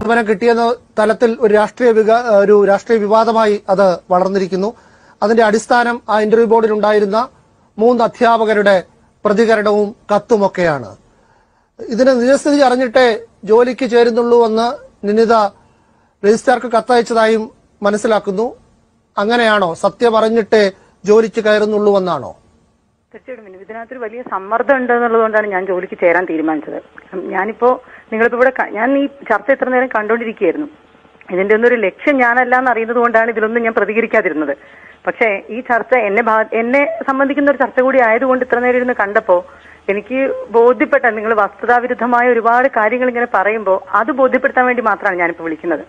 നിയമനം കിട്ടിയെന്ന തലത്തിൽ ഒരു രാഷ്ട്രീയ വിക- ഒരു രാഷ്ട്രീയ വിവാദമായി അത് വളർന്നിരിക്കുന്നു അതിന്റെ അടിസ്ഥാനം ആ ഇന്റർവ്യൂ ബോർഡിൽ ഉണ്ടായിരുന്ന മൂന്ന് അധ്യാപകരുടെ പ്രതികരണവും കത്തുമൊക്കെയാണ് ഇതിന് നിജസ്ഥിതി അറിഞ്ഞിട്ടേ ജോലിക്ക് ചേരുന്നുള്ളൂ എന്ന് നിനിത രജിസ്ട്രാർക്ക് കത്തയച്ചതായും മനസ്സിലാക്കുന്നു അങ്ങനെയാണോ സത്യം അറിഞ്ഞിട്ടേ ജോലിക്ക് കയറുന്നുള്ളൂ എന്നാണോ തീർച്ചയായിട്ടും വിനു. ഇതിനകത്തൊരു വലിയ സമ്മർദ്ദം ഉണ്ട് എന്നുള്ളതുകൊണ്ടാണ് ഞാൻ ജോലിക്ക് ചേരാൻ തീരുമാനിച്ചത് കാരണം ഞാനിപ്പോ നിങ്ങളിപ്പോ ഇവിടെ ക- ഞാൻ ഈ ചർച്ച ഇത്ര നേരം കണ്ടുകൊണ്ടിരിക്കുകയായിരുന്നു ഇതിന്റെ ഒന്നും ഒരു ലക്ഷ്യം ഞാനല്ല എന്ന് അറിയുന്നത് കൊണ്ടാണ് ഇതിലൊന്നും ഞാൻ പ്രതികരിക്കാതിരുന്നത് പക്ഷേ ഈ ചർച്ച എന്നെ ബാ- എന്നെ സംബന്ധിക്കുന്ന ഒരു ചർച്ച കൂടി ആയതുകൊണ്ട് ഇത്ര നേരം ഇരുന്ന് കണ്ടപ്പോ എനിക്ക് ബോധ്യപ്പെട്ട നിങ്ങൾ വസ്തുതാവിരുദ്ധമായ ഒരുപാട് കാര്യങ്ങൾ ഇങ്ങനെ പറയുമ്പോൾ അത് ബോധ്യപ്പെടുത്താൻ വേണ്ടി മാത്രമാണ് ഞാനിപ്പോ വിളിക്കുന്നത്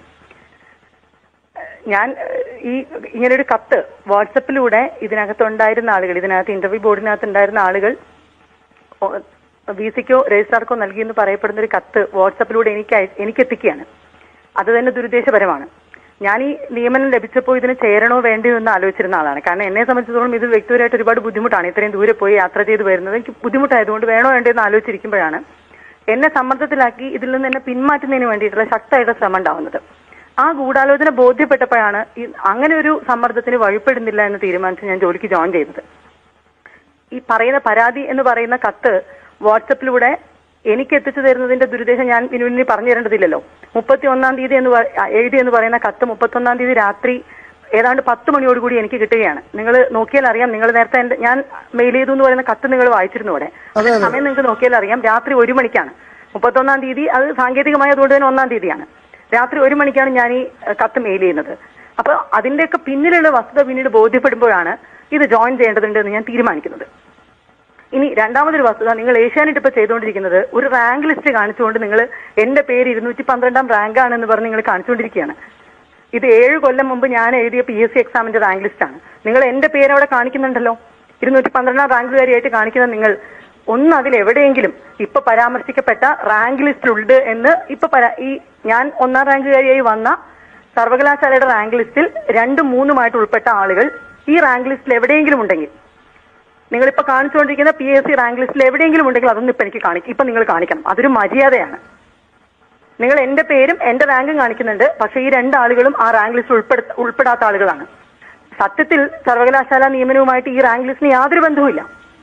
ഞാൻ ഏഹ്, ഈ ഇങ്ങനെ ഒരു കത്ത് വാട്സപ്പിലൂടെ ഇതിനകത്ത് ഉണ്ടായിരുന്ന ആളുകൾ ഇതിനകത്ത് ഇന്റർവ്യൂ ബോർഡിനകത്ത് ഉണ്ടായിരുന്ന ആളുകൾ വി സിക്കോ രജിസ്ട്രാർക്കോ നൽകിയെന്ന് പറയപ്പെടുന്ന ഒരു കത്ത് വാട്സപ്പിലൂടെ എനിക്ക് അയ- എനിക്ക് എത്തിക്കുകയാണ് അത് തന്നെ ദുരുദ്ദേശപരമാണ് ഞാൻ ഈ നിയമനം ലഭിച്ചപ്പോൾ ഇതിന് ചേരണോ വേണ്ടയോ എന്ന് ആലോചിച്ചിരുന്ന ആളാണ് കാരണം എന്നെ സംബന്ധിച്ചിടത്തോളം ഇത് വ്യക്തിപരമായിട്ട് ഒരുപാട് ബുദ്ധിമുട്ടാണ് ഇത്രയും ദൂരെ പോയി യാത്ര ചെയ്ത് വരുന്നത് എനിക്ക് ബുദ്ധിമുട്ടായതുകൊണ്ട് വേണോ വേണ്ടയോ എന്ന് ആലോചിച്ചിരിക്കുമ്പോഴാണ് എന്നെ സമ്മർദ്ദത്തിലാക്കി ഇതിൽ നിന്ന് എന്നെ പിന്മാറ്റുന്നതിന് വേണ്ടിയിട്ടുള്ള ശക്തമായിട്ടുള്ള ശ്രമം ഉണ്ടാവുന്നത് ആ ഗൂഢാലോചന ബോധ്യപ്പെട്ടപ്പോഴാണ് ഈ അങ്ങനെ ഒരു സമ്മർദ്ദത്തിന് വഴിപ്പെടുന്നില്ല എന്ന് തീരുമാനിച്ച് ഞാൻ ജോലിക്ക് ജോയിൻ ചെയ്തത് ഈ പറയുന്ന പരാതി എന്ന് പറയുന്ന കത്ത് വാട്സപ്പിലൂടെ എനിക്ക് എത്തിച്ചു തരുന്നതിന്റെ ദുരുദ്ദേശം ഞാൻ വിനുവിന് പറഞ്ഞു തരേണ്ടതില്ലല്ലോ മുപ്പത്തി ഒന്നാം തീയതി എന്ന് പ- എഴുതി എന്ന് പറയുന്ന കത്ത് മുപ്പത്തി ഒന്നാം തീയതി രാത്രി ഏതാണ്ട് പത്ത് മണിയോടുകൂടി എനിക്ക് കിട്ടുകയാണ് നിങ്ങൾ നോക്കിയാൽ അറിയാം നിങ്ങൾ നേരത്തെ എന്റെ ഞാൻ മെയിൽ ചെയ്തു എന്ന് പറയുന്ന കത്ത് നിങ്ങൾ വായിച്ചിരുന്നു അവിടെ അതെ, അതെ. സമയം നിങ്ങൾക്ക് നോക്കിയാൽ അറിയാം രാത്രി ഒരു മണിക്കാണ് മുപ്പത്തൊന്നാം തീയതി അത് സാങ്കേതികമായി അതുകൊണ്ട് തന്നെ ഒന്നാം തീയതിയാണ് രാത്രി ഒരു മണിക്കാണ് ഞാൻ ഈ ഏഹ്, കത്ത് മെയിൽ ചെയ്യുന്നത് അപ്പൊ അതിന്റെയൊക്കെ പിന്നിലുള്ള വസ്തുത പിന്നീട് ബോധ്യപ്പെടുമ്പോഴാണ് ഇത് ജോയിൻ ചെയ്യേണ്ടതുണ്ട് എന്ന് ഞാൻ തീരുമാനിക്കുന്നത് ഇനി രണ്ടാമതൊരു വസ്തുത നിങ്ങൾ ഏഷ്യാനെറ്റ് ഇപ്പൊ ചെയ്തുകൊണ്ടിരിക്കുന്നത് ഒരു റാങ്ക് ലിസ്റ്റ് കാണിച്ചുകൊണ്ട് നിങ്ങൾ എന്റെ പേര് ഇരുന്നൂറ്റി പന്ത്രണ്ടാം റാങ്ക് ആണെന്ന് പറഞ്ഞ് നിങ്ങൾ കാണിച്ചുകൊണ്ടിരിക്കുകയാണ് ഇത് ഏഴ് കൊല്ലം മുമ്പ് ഞാൻ എഴുതിയ പി എസ് സി എക്സാമിന്റെ റാങ്ക് ലിസ്റ്റ് ആണ് നിങ്ങൾ എന്റെ പേര് അവിടെ കാണിക്കുന്നുണ്ടല്ലോ ഇരുന്നൂറ്റി പന്ത്രണ്ടാം റാങ്കുകാരിയായിട്ട് കാണിക്കുന്ന നിങ്ങൾ ഒന്ന് അതിൽ എവിടെയെങ്കിലും ഇപ്പൊ പരാമർശിക്കപ്പെട്ട റാങ്ക് ലിസ്റ്റിലുണ്ട് എന്ന് ഇപ്പൊ പരാ- ഈ ഞാൻ ഒന്നാം റാങ്കുകാരിയായി വന്ന സർവകലാശാലയുടെ റാങ്ക് ലിസ്റ്റിൽ രണ്ടും മൂന്നുമായിട്ട് ഉൾപ്പെട്ട ആളുകൾ ഈ റാങ്ക് ലിസ്റ്റിൽ എവിടെയെങ്കിലും ഉണ്ടെങ്കിൽ നിങ്ങളിപ്പോ കാണിച്ചുകൊണ്ടിരിക്കുന്ന പി എസ് സി റാങ്ക് ലിസ്റ്റിൽ എവിടെയെങ്കിലും ഉണ്ടെങ്കിൽ അതൊന്നും ഇപ്പൊ എനിക്ക് കാണിക്കും ഇപ്പൊ നിങ്ങൾ കാണിക്കണം അതൊരു മര്യാദയാണ് നിങ്ങൾ എന്റെ പേരും എന്റെ റാങ്കും കാണിക്കുന്നുണ്ട് പക്ഷെ ഈ രണ്ട് ആളുകളും ആ റാങ്ക് ലിസ്റ്റിൽ ഉൾപ്പെടുത്ത ഉൾപ്പെടാത്ത ആളുകളാണ് സത്യത്തിൽ സർവകലാശാല നിയമനവുമായിട്ട് ഈ റാങ്ക് ലിസ്റ്റിന് യാതൊരു ബന്ധവുമില്ല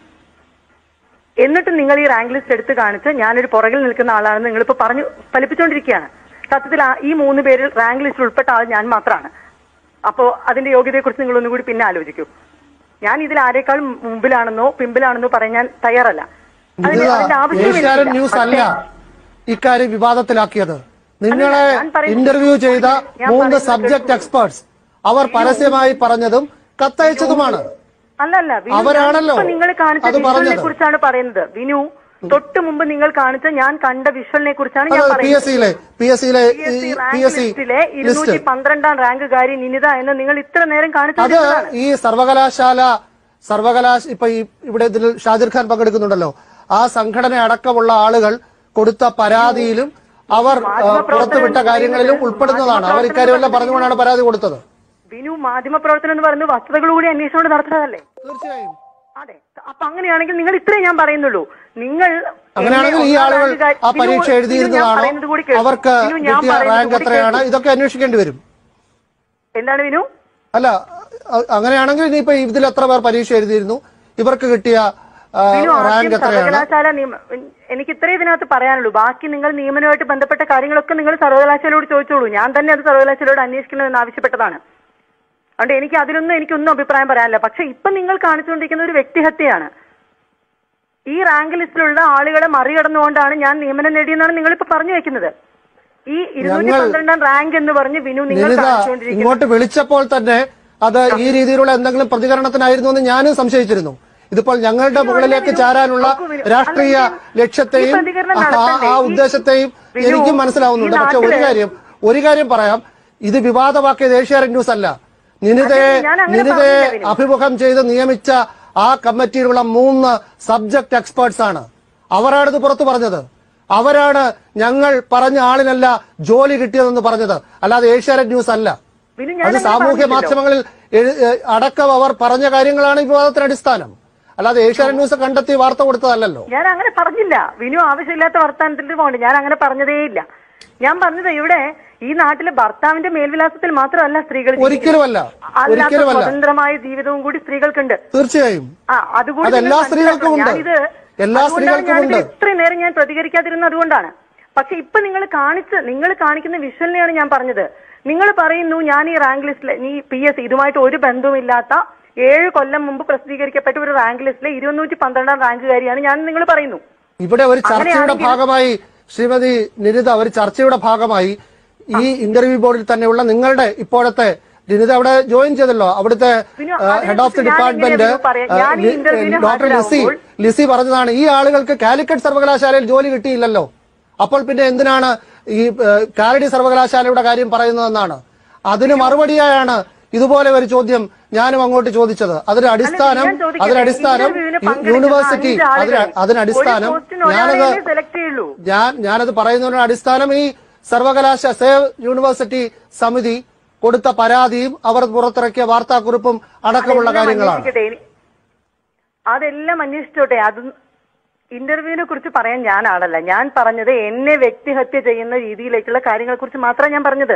എന്നിട്ട് നിങ്ങൾ ഈ റാങ്ക് ലിസ്റ്റ് എടുത്ത് കാണിച്ച് ഞാനൊരു പുറകിൽ നിൽക്കുന്ന ആളാണെന്ന് നിങ്ങളിപ്പോ പറഞ്ഞു ഫലിപ്പിച്ചുകൊണ്ടിരിക്കുകയാണ് സത്യത്തിൽ ആ- ഈ മൂന്ന് പേരിൽ റാങ്ക് ലിസ്റ്റിൽ ഉൾപ്പെട്ട ആൾ ഞാൻ മാത്രമാണ് അപ്പോ അതിന്റെ യോഗ്യതയെക്കുറിച്ച് നിങ്ങൾ ഒന്നുകൂടി പിന്നെ ആലോചിക്കൂ ഞാൻ ഇതിൽ ആരെക്കാളും മുമ്പിലാണെന്നോ പിമ്പിലാണെന്നോ പറയാൻ ഞാൻ തയ്യാറല്ല അതിന് അതിന്റെ ആവശ്യവും ഏഷ്യാനെറ്റ് എനിക്കില്ല. ന്യൂസ് അല്ല പക്ഷേ- ഇക്കാര്യം വിവാദത്തിലാക്കിയത് നിങ്ങളെ ഞാൻ പറയുന്നത് ഇന്റർവ്യൂ ചെയ്ത ഞാൻ മൂന്ന് പറയുന്നത് സബ്ജക്ട് കേൾക്കൂ. എക്സ്പേർട്സ് അവർ പരസ്യമായി പറഞ്ഞതും കത്തയച്ചതുമാണ് അല്ലല്ല വിനു, അവരാണല്ലോ ഇപ്പൊ നിങ്ങൾ കാണിച്ച അത് വിഷ്വലിനെ പറഞ്ഞത്. കുറിച്ചാണ് പറയുന്നത് വിനു തൊട്ട് മുമ്പ് നിങ്ങൾ കാണിച്ച ഞാൻ കണ്ട വിഷ്വലിനെ കുറിച്ചാണ് ഞാൻ പി എസ് പറയുന്നത് സിയിലെ പി എസ് സിയിലെ P S C P rank S C ലിസ്റ്റിലെ ലിസ്റ്റ് ഇരുന്നൂറ്റി പന്ത്രണ്ടാം റാങ്കുകാരി നിനിത എന്ന് നിങ്ങൾ ഇത്ര നേരം അത് കാണിച്ചതാണ് ഈ സർവകലാശാല സർവകലാശ ഇപ്പൊ ഈ ഇവിടെ ഇതിൽ ഷാജിർ ഖാൻ പങ്കെടുക്കുന്നുണ്ടല്ലോ ആ സംഘടന അടക്കമുള്ള ആളുകൾ കൊടുത്ത പരാതിയിലും അവർ ആ, പുറത്തുവിട്ട കാര്യങ്ങളിലും ഉൾപ്പെടുന്നതാണ് അവർ ഇക്കാര്യമെല്ലാം പറഞ്ഞുകൊണ്ടാണ് പരാതി കൊടുത്തത് വിനു മാധ്യമ പ്രവർത്തനം എന്ന് പറയുന്നത് വസ്തുതകൾ കൂടി അന്വേഷണം നടത്തുന്നതല്ലേ തീർച്ചയായും അതെ അപ്പൊ അങ്ങനെയാണെങ്കിൽ നിങ്ങൾ ഇത്രയും ഞാൻ പറയുന്നുള്ളൂ നിങ്ങൾ അങ്ങനെയാണെങ്കിൽ ഈ എന്നെ ആളുകൾ ഒന്നാം റാങ്കുകാരി- ആ വിനു, പരീക്ഷ വിനു, ഞാൻ എഴുതിയിരുന്നതാണോ പറയുന്നത് കൂടി കേൾക്കൂ. അവർക്ക് വിനു, ഞാൻ കിട്ടിയ പറയുന്നത് റാങ്ക് കൂടി എത്രയാണ് കേൾക്കൂ. ഇതൊക്കെ അന്വേഷിക്കേണ്ടി വരും എന്താണ് വിനു അല്ല അ- അങ്ങനെയാണെങ്കിൽ ഇനിയിപ്പോ ഇതിൽ എത്ര പേർ പരീക്ഷ എഴുതിയിരുന്നു ഇവർക്ക് കിട്ടിയ ആ, വിനു, ആദ്യം റാങ്ക് എത്രയാണ് സർവകലാശാല നിയമ എനിക്ക് ഇത്രേ ഇതിനകത്ത് പറയാനുള്ളൂ ബാക്കി നിങ്ങൾ നിയമനവുമായിട്ട് ബന്ധപ്പെട്ട കാര്യങ്ങളൊക്കെ നിങ്ങൾ സർവകലാശാലയോട് ചോദിച്ചോളൂ ഞാൻ തന്നെ അത് സർവകലാശാലയോട് അന്വേഷിക്കണമെന്ന് ആവശ്യപ്പെട്ടതാണ് അതുകൊണ്ട് എനിക്ക് അതിലൊന്നും എനിക്കൊന്നും അഭിപ്രായം പറയാനില്ല പക്ഷെ ഇപ്പൊ നിങ്ങൾ കാണിച്ചുകൊണ്ടിരിക്കുന്ന ഒരു വ്യക്തിഹത്യയാണ് ഈ റാങ്ക് ലിസ്റ്റിലുള്ള ആളുകളെ മറികടന്നുകൊണ്ടാണ് ഞാൻ നിയമനം നേടിയെന്നാണ് നിങ്ങൾ ഇപ്പൊ പറഞ്ഞു വെക്കുന്നത് ഈ ഇരുന്നൂറ്റി ഞങ്ങൾ- പന്ത്രണ്ടാം റാങ്ക് എന്ന് പറഞ്ഞ് വിനു നിങ്ങൾ നിനിത കാണിച്ചുകൊണ്ടിരിക്കുന്നത് ഇങ്ങോട്ട് വിളിച്ചപ്പോൾ തന്നെ അത് ഈ രീതിയിലുള്ള എന്തെങ്കിലും പ്രതികരണത്തിനായിരുന്നു എന്ന് ഞാനും സംശയിച്ചിരുന്നു ഇതിപ്പോൾ ഞങ്ങളുടെ മുകളിലേക്ക് ചാരാനുള്ള നോക്കൂ വിനു, രാഷ്ട്രീയ അല്ല, ഈ ലക്ഷ്യത്തെയും പ്രതികരണം ആ- നടത്തണ്ടേ? ആ ഈ- ഉദ്ദേശത്തെയും വിനു, എനിക്കും മനസ്സിലാവുന്നുണ്ട് ഈ പക്ഷെ ഒരു നാട്ടില് കാര്യം ഒരു കാര്യം പറയാം ഇത് വിവാദമാക്കിയത് ഏഷ്യാനെറ്റ് ന്യൂസ് അല്ല നിനിതയെ അതെ, ഞാൻ അങ്ങനെ നിനിതയെ പറഞ്ഞില്ല, വിനു. അഭിമുഖം ചെയ്ത് നിയമിച്ച ആ കമ്മിറ്റിയിലുള്ള മൂന്ന് സബ്ജക്ട് എക്സ്പേർട്സ് ആണ് അവരാണ് ഇത് പുറത്തു പറഞ്ഞത് അവരാണ് ഞങ്ങൾ പറഞ്ഞ ആളിനല്ല ജോലി കിട്ടിയതെന്ന് പറഞ്ഞത് അല്ലാതെ ഏഷ്യാനെറ്റ് ന്യൂസ് അല്ല വിനു, അത് ഞാനങ്ങനെ സാമൂഹ്യ പറഞ്ഞില്ലല്ലോ. മാധ്യമങ്ങളിൽ എഴു- ഏ, അടക്കം അവർ പറഞ്ഞ കാര്യങ്ങളാണ് ഈ വിവാദത്തിന് അടിസ്ഥാനം അല്ലാതെ ഏഷ്യാനെറ്റ് ന്യൂസ് കണ്ടെത്തി വാർത്ത കൊടുത്തതല്ലല്ലോ ഞാൻ അങ്ങനെ പറഞ്ഞില്ല വിനു ആവശ്യമില്ലാത്ത വർത്താനത്തിൽ പോകണ്ട ഞാൻ അങ്ങനെ പറഞ്ഞതേ ഇല്ല ഞാൻ പറഞ്ഞത് ഇവിടെ ഈ നാട്ടിലെ ഭർത്താവിന്റെ മേൽവിലാസത്തിൽ മാത്രമല്ല സ്ത്രീകൾ ഒരിക്കലുമല്ല അല്ലാത്ത ഒരിക്കലുമല്ല സ്വതന്ത്രമായ ജീവിതവും കൂടി സ്ത്രീകൾക്കുണ്ട് തീർച്ചയായും ആ അതുകൂടി അത് എല്ലാ നിങ്ങൾ സ്ത്രീകൾക്കും ഉണ്ട്. മനസ്സിലാക്കണം. ഞാനിത് എല്ലാ അതുകൊണ്ടാണ് സ്ത്രീകൾക്കും ഞാനിത് ഉണ്ട്. ഇത്രയും നേരം ഞാൻ പ്രതികരിക്കാതിരുന്നത് അതുകൊണ്ടാണ് പക്ഷെ ഇപ്പൊ നിങ്ങൾ കാണിച്ച് നിങ്ങൾ കാണിക്കുന്ന വിഷ്വലിനെയാണ് ഞാൻ പറഞ്ഞത് നിങ്ങൾ പറയുന്നു ഞാൻ ഈ റാങ്ക് ലിസ്റ്റിലെ ഈ പി എസ് ഇതുമായിട്ട് ഒരു ബന്ധവുമില്ലാത്ത ഏഴ് കൊല്ലം മുമ്പ് പ്രസിദ്ധീകരിക്കപ്പെട്ട ഒരു റാങ്ക് ലിസ്റ്റിലെ ഇരുന്നൂറ്റി പന്ത്രണ്ടാം റാങ്കുകാരിയാണ് ഞാൻ നിങ്ങൾ പറയുന്നു ഇവിടെ ഒരു ചർച്ചയുടെ അങ്ങനെയാണെങ്കിൽ- ഭാഗമായി ശ്രീമതി നിനിത ഒരു ചർച്ചയുടെ ഭാഗമായി ഈ ഇന്റർവ്യൂ ബോർഡിൽ തന്നെയുള്ള നിങ്ങളുടെ ഇപ്പോഴത്തെ നിനിത അവിടെ ജോയിൻ ചെയ്തല്ലോ അവിടുത്തെ പിന്നെ അതിനെക്കുറിച്ച് ഹെഡ് ഓഫ് ദി ഞാൻ ഡിപ്പാർട്ട്മെന്റ് ഇങ്ങനെ പറയാം. ഞാൻ ഈ ഇന്റർവ്യൂവിന് ഡോക്ടർ ലിസി ഹാജരാകുമ്പോൾ- ലിസി പറഞ്ഞതാണ് ഈ ആളുകൾക്ക് കാലിക്കറ്റ് സർവകലാശാലയിൽ ജോലി കിട്ടിയില്ലല്ലോ അപ്പോൾ പിന്നെ എന്തിനാണ് ഈ ഏഹ്, കാലടി സർവകലാശാലയുടെ കാര്യം പറയുന്നതെന്നാണ് അതിന് മറുപടിയായാണ് ഇതുപോലെ ഒരു ചോദ്യം ഞാനും അങ്ങോട്ട് ചോദിച്ചത് അതിന്റെ അടിസ്ഥാനം ഞാൻ ചോദിക്കട്ടെ, അതിന്റെ അടിസ്ഥാനം ഇന്റർവ്യൂവിന് പങ്കെടുക്കുന്ന യൂണിവേഴ്സിറ്റി അഞ്ച് ആളുകൾ അതിന് അതിനടിസ്ഥാനം ഒരു പോസ്റ്റിന് ഒരാളെയേ ഞാനത് സെലക്ട് ചെയ്യുള്ളൂ ഞാൻ ഞാനത് പറയുന്നതിന് അടിസ്ഥാനം ഈ സർവകലാശാല സേവ് യൂണിവേഴ്സിറ്റി സമിതി കൊടുത്ത പരാതിയും അവർ പുറത്തിറക്കിയ വാർത്താക്കുറിപ്പും അടക്കമുള്ള അതെല്ലാം കാര്യങ്ങളാണ് അന്വേഷിക്കട്ടെ. ഇനി- അതെല്ലാം അന്വേഷിച്ചോട്ടെ അത് ഇന്റർവ്യൂവിനെ കുറിച്ച് പറയാൻ ഞാൻ ആളല്ല ഞാൻ പറഞ്ഞത് എന്നെ വ്യക്തിഹത്യ ചെയ്യുന്ന രീതിയിലേക്കുള്ള കാര്യങ്ങളെ കുറിച്ച് മാത്രമാണ് ഞാൻ പറഞ്ഞത്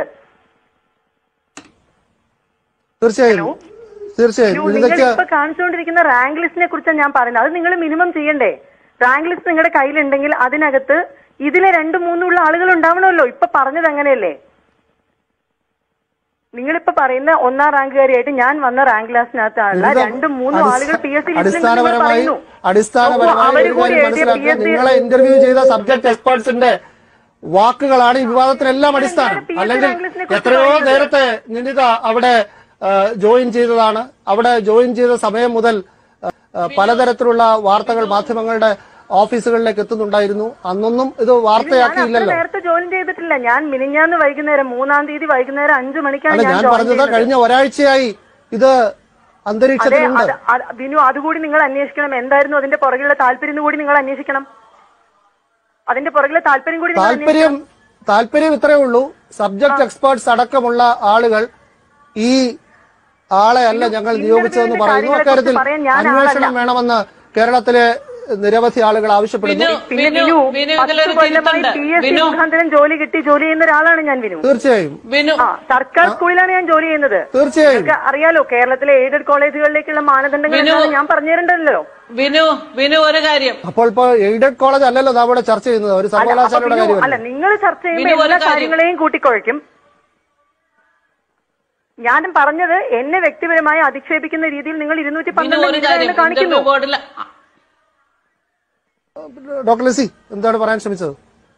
തീർച്ചയായും തീർച്ചയായും നിങ്ങൾ ഇതൊക്കെ ഇപ്പൊ കാണിച്ചുകൊണ്ടിരിക്കുന്ന റാങ്ക് ലിസ്റ്റിനെ കുറിച്ചാണ് ഞാൻ പറയുന്നത് അത് നിങ്ങൾ മിനിമം ചെയ്യണ്ടേ റാങ്ക് ലിസ്റ്റ് നിങ്ങളുടെ കയ്യിലുണ്ടെങ്കിൽ അതിനകത്ത് ഇതിലെ രണ്ടും മൂന്നും ഉള്ള ആളുകൾ ഉണ്ടാവണമല്ലോ ഇപ്പൊ പറഞ്ഞത് അങ്ങനെയല്ലേ നിങ്ങളിപ്പോ പറയുന്ന ഒന്നാം റാങ്കുകാരിയായിട്ട് ഞാൻ വന്ന റാങ്ക് ക്ലാസ്സിനകത്താണല്ല ഇത് രണ്ടും മൂന്നും അടിസ്ഥ- ആളുകൾ പി എസ് സി അടിസ്ഥാനപരമായി അടിസ്ഥാനപരമായി അവര് ഒരു കൂടി കാര്യം എഴുതിയ മനസ്സിലാക്കുക PSC നിങ്ങളെ ഇന്റർവ്യൂ ചെയ്ത സബ്ജക്ട് എക്സ്പേർട്സിന്റെ വാക്കുകളാണ് ഈ വിവാദത്തിനെല്ലാം അടിസ്ഥാനം PSC അല്ലെങ്കിൽ റാങ്ക് ലിസ്റ്റിനെ കുറിച്ച് എത്രയോ പറയുന്നത്. നേരത്തെ നിനിത അവിടെ ആ, ജോയിൻ ചെയ്തതാണ് അവിടെ ജോയിൻ ചെയ്ത സമയം മുതൽ ആ, ആ, പലതരത്തിലുള്ള വാർത്തകൾ മാധ്യമങ്ങളുടെ ഓഫീസുകളിലേക്ക് എത്തുന്നുണ്ടായിരുന്നു അന്നൊന്നും ഇത് ഞാൻ അത്ര വാർത്തയാക്കിയില്ലല്ലോ നേരത്തെ ജോയിൻ ചെയ്തിട്ടില്ല ഞാൻ മിനിഞ്ഞാന്ന് വൈകുന്നേരം മൂന്നാം തീയതി വൈകുന്നേരം അഞ്ചു മണിക്കാണ് അല്ല ഞാൻ ഞാൻ join പറഞ്ഞത് ചെയ്തത്. കഴിഞ്ഞ ഒരാഴ്ചയായി ഇത് അതെ അന്തരീക്ഷത്തിലുണ്ട് അത് അത് ബിനു അതുകൂടി നിങ്ങൾ അന്വേഷിക്കണം എന്തായിരുന്നു അതിന്റെ പുറകിലുള്ള താല്പര്യം കൂടി നിങ്ങൾ അന്വേഷിക്കണം അതിന്റെ പുറകിലെ താല്പര്യം കൂടി നിങ്ങൾ താല്പര്യം താല്പര്യം ഇത്രയേ ഉള്ളൂ സബ്ജക്ട് എക്സ്പേർട്സ് അടക്കമുള്ള ആളുകൾ ഈ ആളെ അല്ല ഞങ്ങൾ ഇന്റർവ്യൂവിന്റെ നിയോഗിച്ചതെന്ന് പറയുന്നു കാര്യങ്ങളെക്കുറിച്ച് അക്കാര്യത്തിൽ പറയാൻ ഞാൻ അന്വേഷണം ആളല്ല. വേണമെന്ന് കേരളത്തിലെ നിരവധി ആളുകൾ ആവശ്യപ്പെടുന്നു വിനു പിന്നെ വിനു വിനു വിനു പത്ത് ഇതിലൊരു കൊല്ലമായി തിരുത്തുണ്ട് പി എസ് സി വിനു മുഖാന്തരം ജോലി കിട്ടി ജോലി ചെയ്യുന്ന ഒരാളാണ് ഞാൻ വിനു തീർച്ചയായും വിനു ആ സർക്കാർ സ്കൂളിലാണ് ഞാൻ ജോലി ചെയ്യുന്നത് തീർച്ചയായും നിങ്ങൾക്ക് അറിയാലോ കേരളത്തിലെ എയ്ഡഡ് കോളേജുകളിലേക്കുള്ള മാനദണ്ഡങ്ങൾ വിനു. എന്താണെന്ന് ഞാൻ പറഞ്ഞു തരണ്ടല്ലോ വിനു വിനു ഒരു കാര്യം അപ്പോൾ ഇപ്പൊ എയ്ഡഡ് കോളേജ് അല്ലല്ലോ നാം ഇവിടെ ചർച്ച ചെയ്യുന്നത് ഒരു അല്ല, അപ്പൊ സർവകലാശാലയുടെ വിനു, കാര്യമല്ല അല്ല നിങ്ങൾ ചർച്ച വിനു, ചെയ്യുമ്പോൾ ഒരു എല്ലാ കാര്യം. കാര്യങ്ങളെയും കൂട്ടിക്കുഴയ്ക്കും ഞാനും പറഞ്ഞത് എന്നെ വ്യക്തിപരമായി അധിക്ഷേപിക്കുന്ന രീതിയിൽ നിങ്ങൾ ഇരുന്നൂറ്റി വിനു പന്ത്രണ്ട് ഒരു മിനിറ്റ് കാര്യം എന്ന് കാണിക്കുന്നു ഇന്റർവ്യൂ ബോർഡിൽ ഡോക്ടർ ലിസി എന്താണ് പറയാൻ ശ്രമിച്ചത്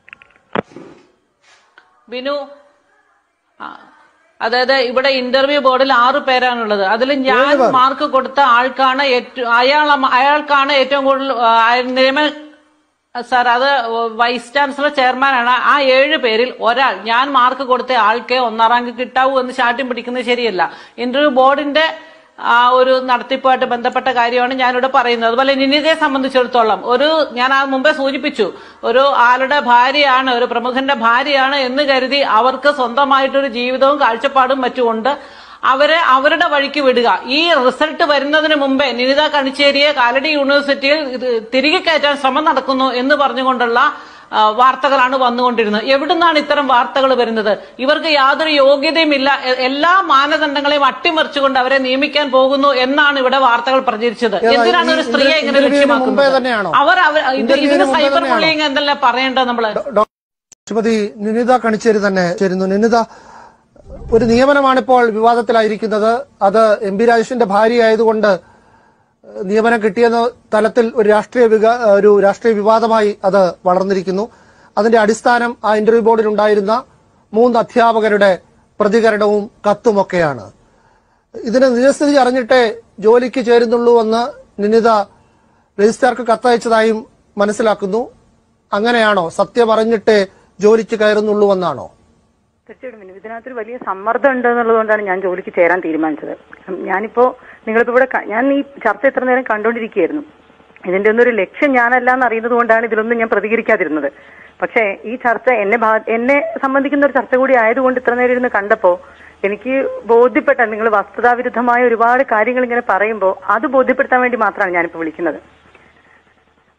ബിനു ആ, അതായത് ഇവിടെ ഇന്റർവ്യൂ ബോർഡിൽ ആറ് പേരാണുള്ളത് അതിൽ ഞാൻ മാർക്ക് കൊടുത്ത ആൾക്കാണ് ഏറ്റവും അയാൾ അയാൾക്കാണ് ഏറ്റവും കൂടുതൽ ആ, നിയമ സാർ അത് വൈസ് ചാൻസലർ ചെയർമാനാണ് ആ ഏഴ് പേരിൽ ഒരാൾ ഞാൻ മാർക്ക് കൊടുത്ത ആൾക്കേ ഒന്നാം റാങ്ക് കിട്ടാവൂ എന്ന് ശാഠ്യം പിടിക്കുന്നത് ശരിയല്ല ഇന്റർവ്യൂ ബോർഡിന്റെ ആ ഒരു നടത്തിപ്പുമായിട്ട് ബന്ധപ്പെട്ട കാര്യമാണ് ഞാനിവിടെ പറയുന്നത് അതുപോലെ നിനിതയെ സംബന്ധിച്ചിടത്തോളം ഒരു ഞാൻ ആ മുമ്പേ സൂചിപ്പിച്ചു ഒരു ആളുടെ ഭാര്യയാണ് ഒരു പ്രമുഖന്റെ ഭാര്യയാണ് എന്ന് കരുതി അവർക്ക് സ്വന്തമായിട്ടൊരു ജീവിതവും കാഴ്ചപ്പാടും മറ്റുമുണ്ട് അവരെ അവരുടെ വഴിക്ക് വിടുക ഈ റിസൾട്ട് വരുന്നതിന് മുമ്പേ നിനിത കണിച്ചേരിയെ കാലടി യൂണിവേഴ്സിറ്റിയിൽ ഇത് തിരികെ കയറ്റാൻ ശ്രമം നടക്കുന്നു എന്ന് പറഞ്ഞുകൊണ്ടുള്ള ആ, വാർത്തകളാണ് വന്നുകൊണ്ടിരുന്നത് എവിടുന്നാണ് ഇത്തരം വാർത്തകൾ വരുന്നത് ഇവർക്ക് യാതൊരു യോഗ്യതയുമില്ല എ- എല്ലാ മാനദണ്ഡങ്ങളെയും അട്ടിമറിച്ചുകൊണ്ട് അവരെ നിയമിക്കാൻ പോകുന്നു എന്നാണ് ഇവിടെ വാർത്തകൾ പ്രചരിച്ചത് ഏതാ, എന്തിനാണ് ഈ ഒരു സ്ത്രീയെ ഇന്റർ- ഇങ്ങനെ ഇന്റർവ്യൂവിന് മുമ്പേ ലക്ഷ്യമാക്കുന്നത് തന്നെയാണോ? അവർ അവർ ഇത് ഇന്റർവ്യൂവിന് ഇതിന് മുമ്പേ സൈബർ തന്നെയാണോ? ബുള്ളിങ് എന്നല്ലേ പറയേണ്ടത് നമ്മള് ഡോ- ശ്രീമതി നിനിത കണിച്ചേരി തന്നെ ചേരുന്നു നിനിത ഒരു നിയമനമാണിപ്പോൾ വിവാദത്തിലായിരിക്കുന്നത് അത് എം പി രാജേഷിന്റെ ഭാര്യയായതുകൊണ്ട് ഏഹ്, നിയമനം കിട്ടിയെന്ന തലത്തിൽ ഒരു രാഷ്ട്രീയ വിക- ഒരു രാഷ്ട്രീയ വിവാദമായി അത് വളർന്നിരിക്കുന്നു അതിന്റെ അടിസ്ഥാനം ആ ഇന്റർവ്യൂ ബോർഡിൽ ഉണ്ടായിരുന്ന മൂന്ന് അധ്യാപകരുടെ പ്രതികരണവും കത്തുമൊക്കെയാണ് ഇതിന് നിജസ്ഥിതി അറിഞ്ഞിട്ടേ ജോലിക്ക് ചേരുന്നുള്ളൂ എന്ന് നിനിത രജിസ്ട്രാർക്ക് കത്തയച്ചതായും മനസ്സിലാക്കുന്നു അങ്ങനെയാണോ സത്യം അറിഞ്ഞിട്ടേ ജോലിക്ക് കയറുന്നുള്ളൂ എന്നാണോ തീർച്ചയായിട്ടും വിനു. ഇതിനകത്തൊരു വലിയ സമ്മർദ്ദം ഉണ്ട് എന്നുള്ളതുകൊണ്ടാണ് ഞാൻ ജോലിക്ക് ചേരാൻ തീരുമാനിച്ചത് ഞാനിപ്പോ നിങ്ങളിപ്പോ ഇവിടെ ക- ഞാൻ ഈ ചർച്ച എത്ര നേരം കണ്ടുകൊണ്ടിരിക്കുകയായിരുന്നു ഇതിന്റെ ഒന്നും ഒരു ലക്ഷ്യം ഞാനല്ല എന്ന് അറിയുന്നത് കൊണ്ടാണ് ഇതിലൊന്നും ഞാൻ പ്രതികരിക്കാതിരുന്നത് പക്ഷേ ഈ ചർച്ച എന്നെ ബാ- എന്നെ സംബന്ധിക്കുന്ന ഒരു ചർച്ച കൂടി ആയതുകൊണ്ട് ഇത്ര നേരം ഇരുന്ന് കണ്ടപ്പോ എനിക്ക് ബോധ്യപ്പെട്ട നിങ്ങൾ വസ്തുതാവിരുദ്ധമായ ഒരുപാട് കാര്യങ്ങൾ ഇങ്ങനെ പറയുമ്പോൾ അത് ബോധ്യപ്പെടുത്താൻ വേണ്ടി മാത്രമാണ് ഞാനിപ്പോ വിളിക്കുന്നത്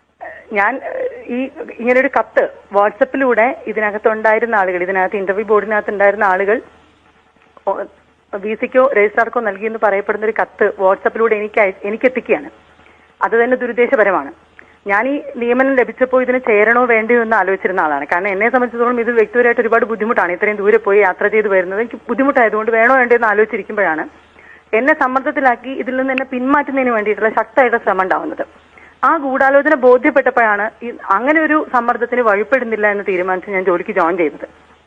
ഞാൻ ഏഹ്, ഈ ഇങ്ങനെ ഒരു കത്ത് വാട്സപ്പിലൂടെ ഇതിനകത്തുണ്ടായിരുന്ന ആളുകൾ ഇതിനകത്ത് ഇന്റർവ്യൂ ബോർഡിനകത്ത് ഉണ്ടായിരുന്ന ആളുകൾ വി സിക്കോ രജിസ്ട്രാർക്കോ നൽകിയെന്ന് പറയപ്പെടുന്ന ഒരു കത്ത് വാട്സപ്പിലൂടെ എനിക്ക് അയ- എനിക്ക് എത്തിക്കുകയാണ് അത് തന്നെ ദുരുദ്ദേശപരമാണ് ഞാൻ ഈ നിയമനം ലഭിച്ചപ്പോൾ ഇതിന് ചേരണോ വേണ്ടയോ എന്ന് ആലോചിച്ചിരുന്ന ആളാണ് കാരണം എന്നെ സംബന്ധിച്ചിടത്തോളം ഇത് വ്യക്തിപരമായിട്ട് ഒരുപാട് ബുദ്ധിമുട്ടാണ് ഇത്രയും ദൂരെ പോയി യാത്ര ചെയ്ത് വരുന്നത് എനിക്ക് ബുദ്ധിമുട്ടായതുകൊണ്ട് വേണോ വേണ്ടോ എന്ന് ആലോചിച്ചിരിക്കുമ്പോഴാണ് എന്നെ സമ്മർദ്ദത്തിലാക്കി ഇതിൽ നിന്ന് എന്നെ പിന്മാറ്റുന്നതിന് വേണ്ടിയിട്ടുള്ള ശക്തമായിട്ടുള്ള ശ്രമം ഉണ്ടാവുന്നത് ആ ഗൂഢാലോചന ബോധ്യപ്പെട്ടപ്പോഴാണ് ഈ അങ്ങനെ ഒരു സമ്മർദ്ദത്തിന് വഴിപ്പെടുന്നില്ല എന്ന് തീരുമാനിച്ച് ഞാൻ ജോലിക്ക് ജോയിൻ ചെയ്തത്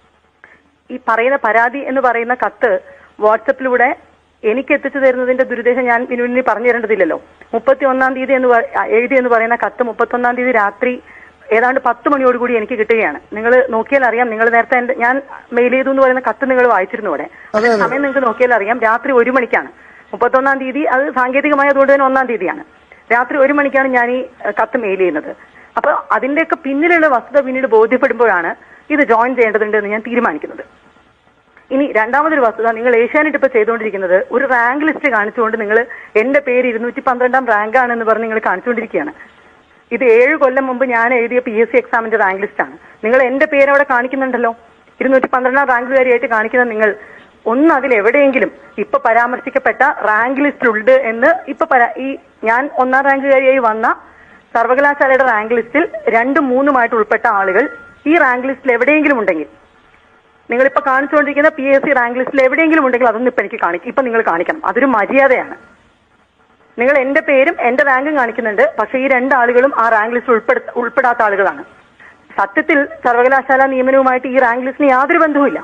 ഈ പറയുന്ന പരാതി എന്ന് പറയുന്ന കത്ത് വാട്സപ്പിലൂടെ എനിക്ക് എത്തിച്ചു തരുന്നതിന്റെ ദുരുദ്ദേശം ഞാൻ വിനുവിന് പറഞ്ഞു തരേണ്ടതില്ലല്ലോ മുപ്പത്തി ഒന്നാം തീയതി എന്ന് പ- എഴുതി എന്ന് പറയുന്ന കത്ത് മുപ്പത്തി ഒന്നാം തീയതി രാത്രി ഏതാണ്ട് പത്ത് മണിയോടുകൂടി എനിക്ക് കിട്ടുകയാണ് നിങ്ങൾ നോക്കിയാൽ അറിയാം നിങ്ങൾ നേരത്തെ എന്റെ ഞാൻ മെയിൽ ചെയ്തു എന്ന് പറയുന്ന കത്ത് നിങ്ങൾ വായിച്ചിരുന്നു ഇവിടെ അതെ, അതെ. സമയം നിങ്ങൾക്ക് നോക്കിയാൽ അറിയാം രാത്രി ഒരു മണിക്കാണ് മുപ്പത്തൊന്നാം തീയതി അത് സാങ്കേതികമായി അതുകൊണ്ട് തന്നെ ഒന്നാം തീയതിയാണ് രാത്രി ഒരു മണിക്കാണ് ഞാൻ ഈ ഏഹ്, കത്ത് മെയിൽ ചെയ്യുന്നത് അപ്പൊ അതിന്റെയൊക്കെ പിന്നിലുള്ള വസ്തുത പിന്നീട് ബോധ്യപ്പെടുമ്പോഴാണ് ഇത് ജോയിൻ ചെയ്യേണ്ടതുണ്ട് എന്ന് ഞാൻ തീരുമാനിക്കുന്നത് ഇനി രണ്ടാമതൊരു വസ്തുത നിങ്ങൾ ഏഷ്യാനെറ്റ് ഇപ്പൊ ചെയ്തുകൊണ്ടിരിക്കുന്നത് ഒരു റാങ്ക് ലിസ്റ്റ് കാണിച്ചുകൊണ്ട് നിങ്ങൾ എന്റെ പേര് ഇരുന്നൂറ്റി പന്ത്രണ്ടാം റാങ്ക് ആണെന്ന് പറഞ്ഞ് നിങ്ങൾ കാണിച്ചുകൊണ്ടിരിക്കുകയാണ് ഇത് ഏഴ് കൊല്ലം മുമ്പ് ഞാൻ എഴുതിയ പി എസ് സി എക്സാമിന്റെ റാങ്ക് ലിസ്റ്റ് ആണ് നിങ്ങൾ എന്റെ പേര് അവിടെ കാണിക്കുന്നുണ്ടല്ലോ ഇരുന്നൂറ്റി പന്ത്രണ്ടാം റാങ്കുകാരിയായിട്ട് കാണിക്കുന്ന നിങ്ങൾ ഒന്ന് അതിൽ എവിടെയെങ്കിലും ഇപ്പൊ പരാമർശിക്കപ്പെട്ട റാങ്ക് ലിസ്റ്റിലുണ്ട് എന്ന് ഇപ്പൊ പരാ- ഈ ഞാൻ ഒന്നാം റാങ്കുകാരിയായി വന്ന സർവകലാശാലയുടെ റാങ്ക് ലിസ്റ്റിൽ രണ്ടും മൂന്നുമായിട്ട് ഉൾപ്പെട്ട ആളുകൾ ഈ റാങ്ക് ലിസ്റ്റിൽ എവിടെയെങ്കിലും ഉണ്ടെങ്കിൽ നിങ്ങളിപ്പോ കാണിച്ചുകൊണ്ടിരിക്കുന്ന പി എസ് സി റാങ്ക് ലിസ്റ്റിൽ എവിടെയെങ്കിലും ഉണ്ടെങ്കിൽ അതൊന്നും ഇപ്പൊ എനിക്ക് കാണിക്കും ഇപ്പൊ നിങ്ങൾ കാണിക്കണം അതൊരു മര്യാദയാണ് നിങ്ങൾ എന്റെ പേരും എന്റെ റാങ്കും കാണിക്കുന്നുണ്ട് പക്ഷെ ഈ രണ്ടാളുകളും ആ റാങ്ക് ലിസ്റ്റിൽ ഉൾപ്പെടു ഉൾപ്പെടാത്ത ആളുകളാണ് സത്യത്തിൽ സർവകലാശാല നിയമനവുമായിട്ട് ഈ റാങ്ക് ലിസ്റ്റിന് യാതൊരു ബന്ധവുമില്ല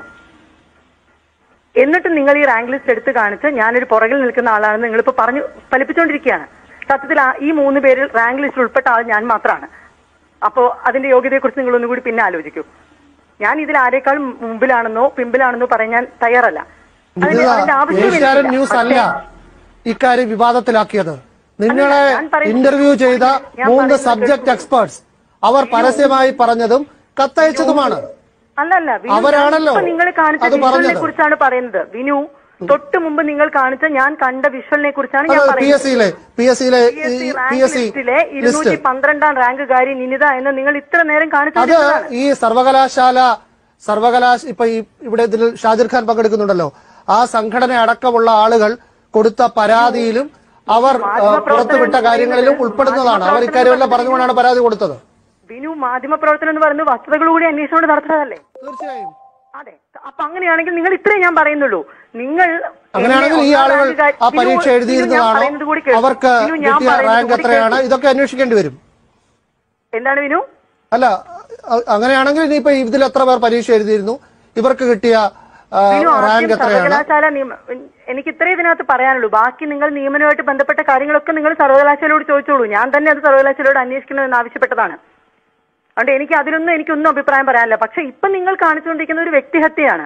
എന്നിട്ട് നിങ്ങൾ ഈ റാങ്ക് ലിസ്റ്റ് എടുത്ത് കാണിച്ച് ഞാനൊരു പുറകിൽ നിൽക്കുന്ന ആളാണെന്ന് നിങ്ങളിപ്പോ പറഞ്ഞു ഫലിപ്പിച്ചുകൊണ്ടിരിക്കുകയാണ് സത്യത്തിൽ ആ- ഈ മൂന്ന് പേരിൽ റാങ്ക് ലിസ്റ്റിൽ ഉൾപ്പെട്ട ആൾ ഞാൻ മാത്രമാണ് അപ്പോ അതിന്റെ യോഗ്യതയെക്കുറിച്ച് നിങ്ങൾ ഒന്നുകൂടി പിന്നെ ആലോചിക്കൂ ഞാൻ ഇതിൽ ആരെക്കാളും മുമ്പിലാണെന്നോ പിമ്പിലാണെന്നോ പറയാൻ ഞാൻ തയ്യാറല്ല അതിന് അതിന്റെ ആവശ്യം ഏഷ്യാനെറ്റ് എനിക്കില്ല. ന്യൂസ് അല്ല പക്ഷേ ഇക്കാര്യം വിവാദത്തിലാക്കിയത് നിങ്ങളെ ഞാൻ പറയുന്നത് ഇന്റർവ്യൂ ചെയ്ത ഞാൻ മൂന്ന് പറയുന്നത് സബ്ജക്ട് കേൾക്കൂ. എക്സ്പേർട്സ് അവർ പരസ്യമായി പറഞ്ഞതും കത്തയച്ചതുമാണ് അല്ലല്ല വിനു അവരാണല്ലോ നിങ്ങൾ കാണിച്ച അത് വിഷ്വലിനെ പറഞ്ഞത്. കുറിച്ചാണ് പറയുന്നത് വിനു തൊട്ട് മുമ്പ് നിങ്ങൾ കാണിച്ച ഞാൻ കണ്ട വിഷ്വലിനെ കുറിച്ചാണ് ഞാൻ പി എസ് പറയുന്നത് സിയിലെ പി എസ് സിയിലെ P S C P rank S C ലിസ്റ്റിലെ ലിസ്റ്റ് ഇരുന്നൂറ്റി പന്ത്രണ്ടാം റാങ്കുകാരി നിനിത എന്ന് നിങ്ങൾ ഇത്ര നേരം അത് കാണിച്ചതാണ് ഈ സർവകലാശാല സർവകലാശ ഇപ്പൊ ഈ ഇവിടെ ഇതിൽ ഷാജിർ ഖാൻ പങ്കെടുക്കുന്നുണ്ടല്ലോ ആ സംഘടന അടക്കമുള്ള ആളുകൾ കൊടുത്ത പരാതിയിലും അവർ ആ, പുറത്തുവിട്ട കാര്യങ്ങളിലും ഉൾപ്പെടുന്നതാണ് അവർ ഇക്കാര്യമെല്ലാം പറഞ്ഞുകൊണ്ടാണ് പരാതി കൊടുത്തത് വിനു മാധ്യമ പ്രവർത്തനം എന്ന് പറയുന്നത് വസ്തുതകൾ കൂടി അന്വേഷണം നടത്തുന്നതല്ലേ തീർച്ചയായും അതെ അപ്പൊ അങ്ങനെയാണെങ്കിൽ നിങ്ങൾ ഇത്രയും ഞാൻ പറയുന്നുള്ളൂ നിങ്ങൾ അങ്ങനെയാണെങ്കിൽ ഈ എന്നെ ആളുകൾ ഒന്നാം റാങ്കുകാരി- ആ വിനു, പരീക്ഷ വിനു, ഞാൻ എഴുതിയിരുന്നതാണോ പറയുന്നത് കൂടി കേൾക്കൂ. അവർക്ക് വിനു, ഞാൻ കിട്ടിയ പറയുന്നത് റാങ്ക് കൂടി എത്രയാണ് കേൾക്കൂ. ഇതൊക്കെ അന്വേഷിക്കേണ്ടി വരും എന്താണ് വിനു അല്ല അ- അങ്ങനെയാണെങ്കിൽ ഇനിയിപ്പോ ഇതിൽ എത്ര പേർ പരീക്ഷ എഴുതിയിരുന്നു ഇവർക്ക് കിട്ടിയ ആ, വിനു, ആദ്യം റാങ്ക് എത്രയാണ് സർവകലാശാല നിയമ എനിക്ക് ഇത്രേ ഇതിനകത്ത് പറയാനുള്ളൂ ബാക്കി നിങ്ങൾ നിയമനവുമായിട്ട് ബന്ധപ്പെട്ട കാര്യങ്ങളൊക്കെ നിങ്ങൾ സർവകലാശാലയോട് ചോദിച്ചോളൂ ഞാൻ തന്നെ അത് സർവകലാശാലയോട് അന്വേഷിക്കണമെന്ന് ആവശ്യപ്പെട്ടതാണ് അതുകൊണ്ട് എനിക്ക് അതിലൊന്നും എനിക്കൊന്നും അഭിപ്രായം പറയാനില്ല പക്ഷെ ഇപ്പൊ നിങ്ങൾ കാണിച്ചുകൊണ്ടിരിക്കുന്ന ഒരു വ്യക്തിഹത്യയാണ്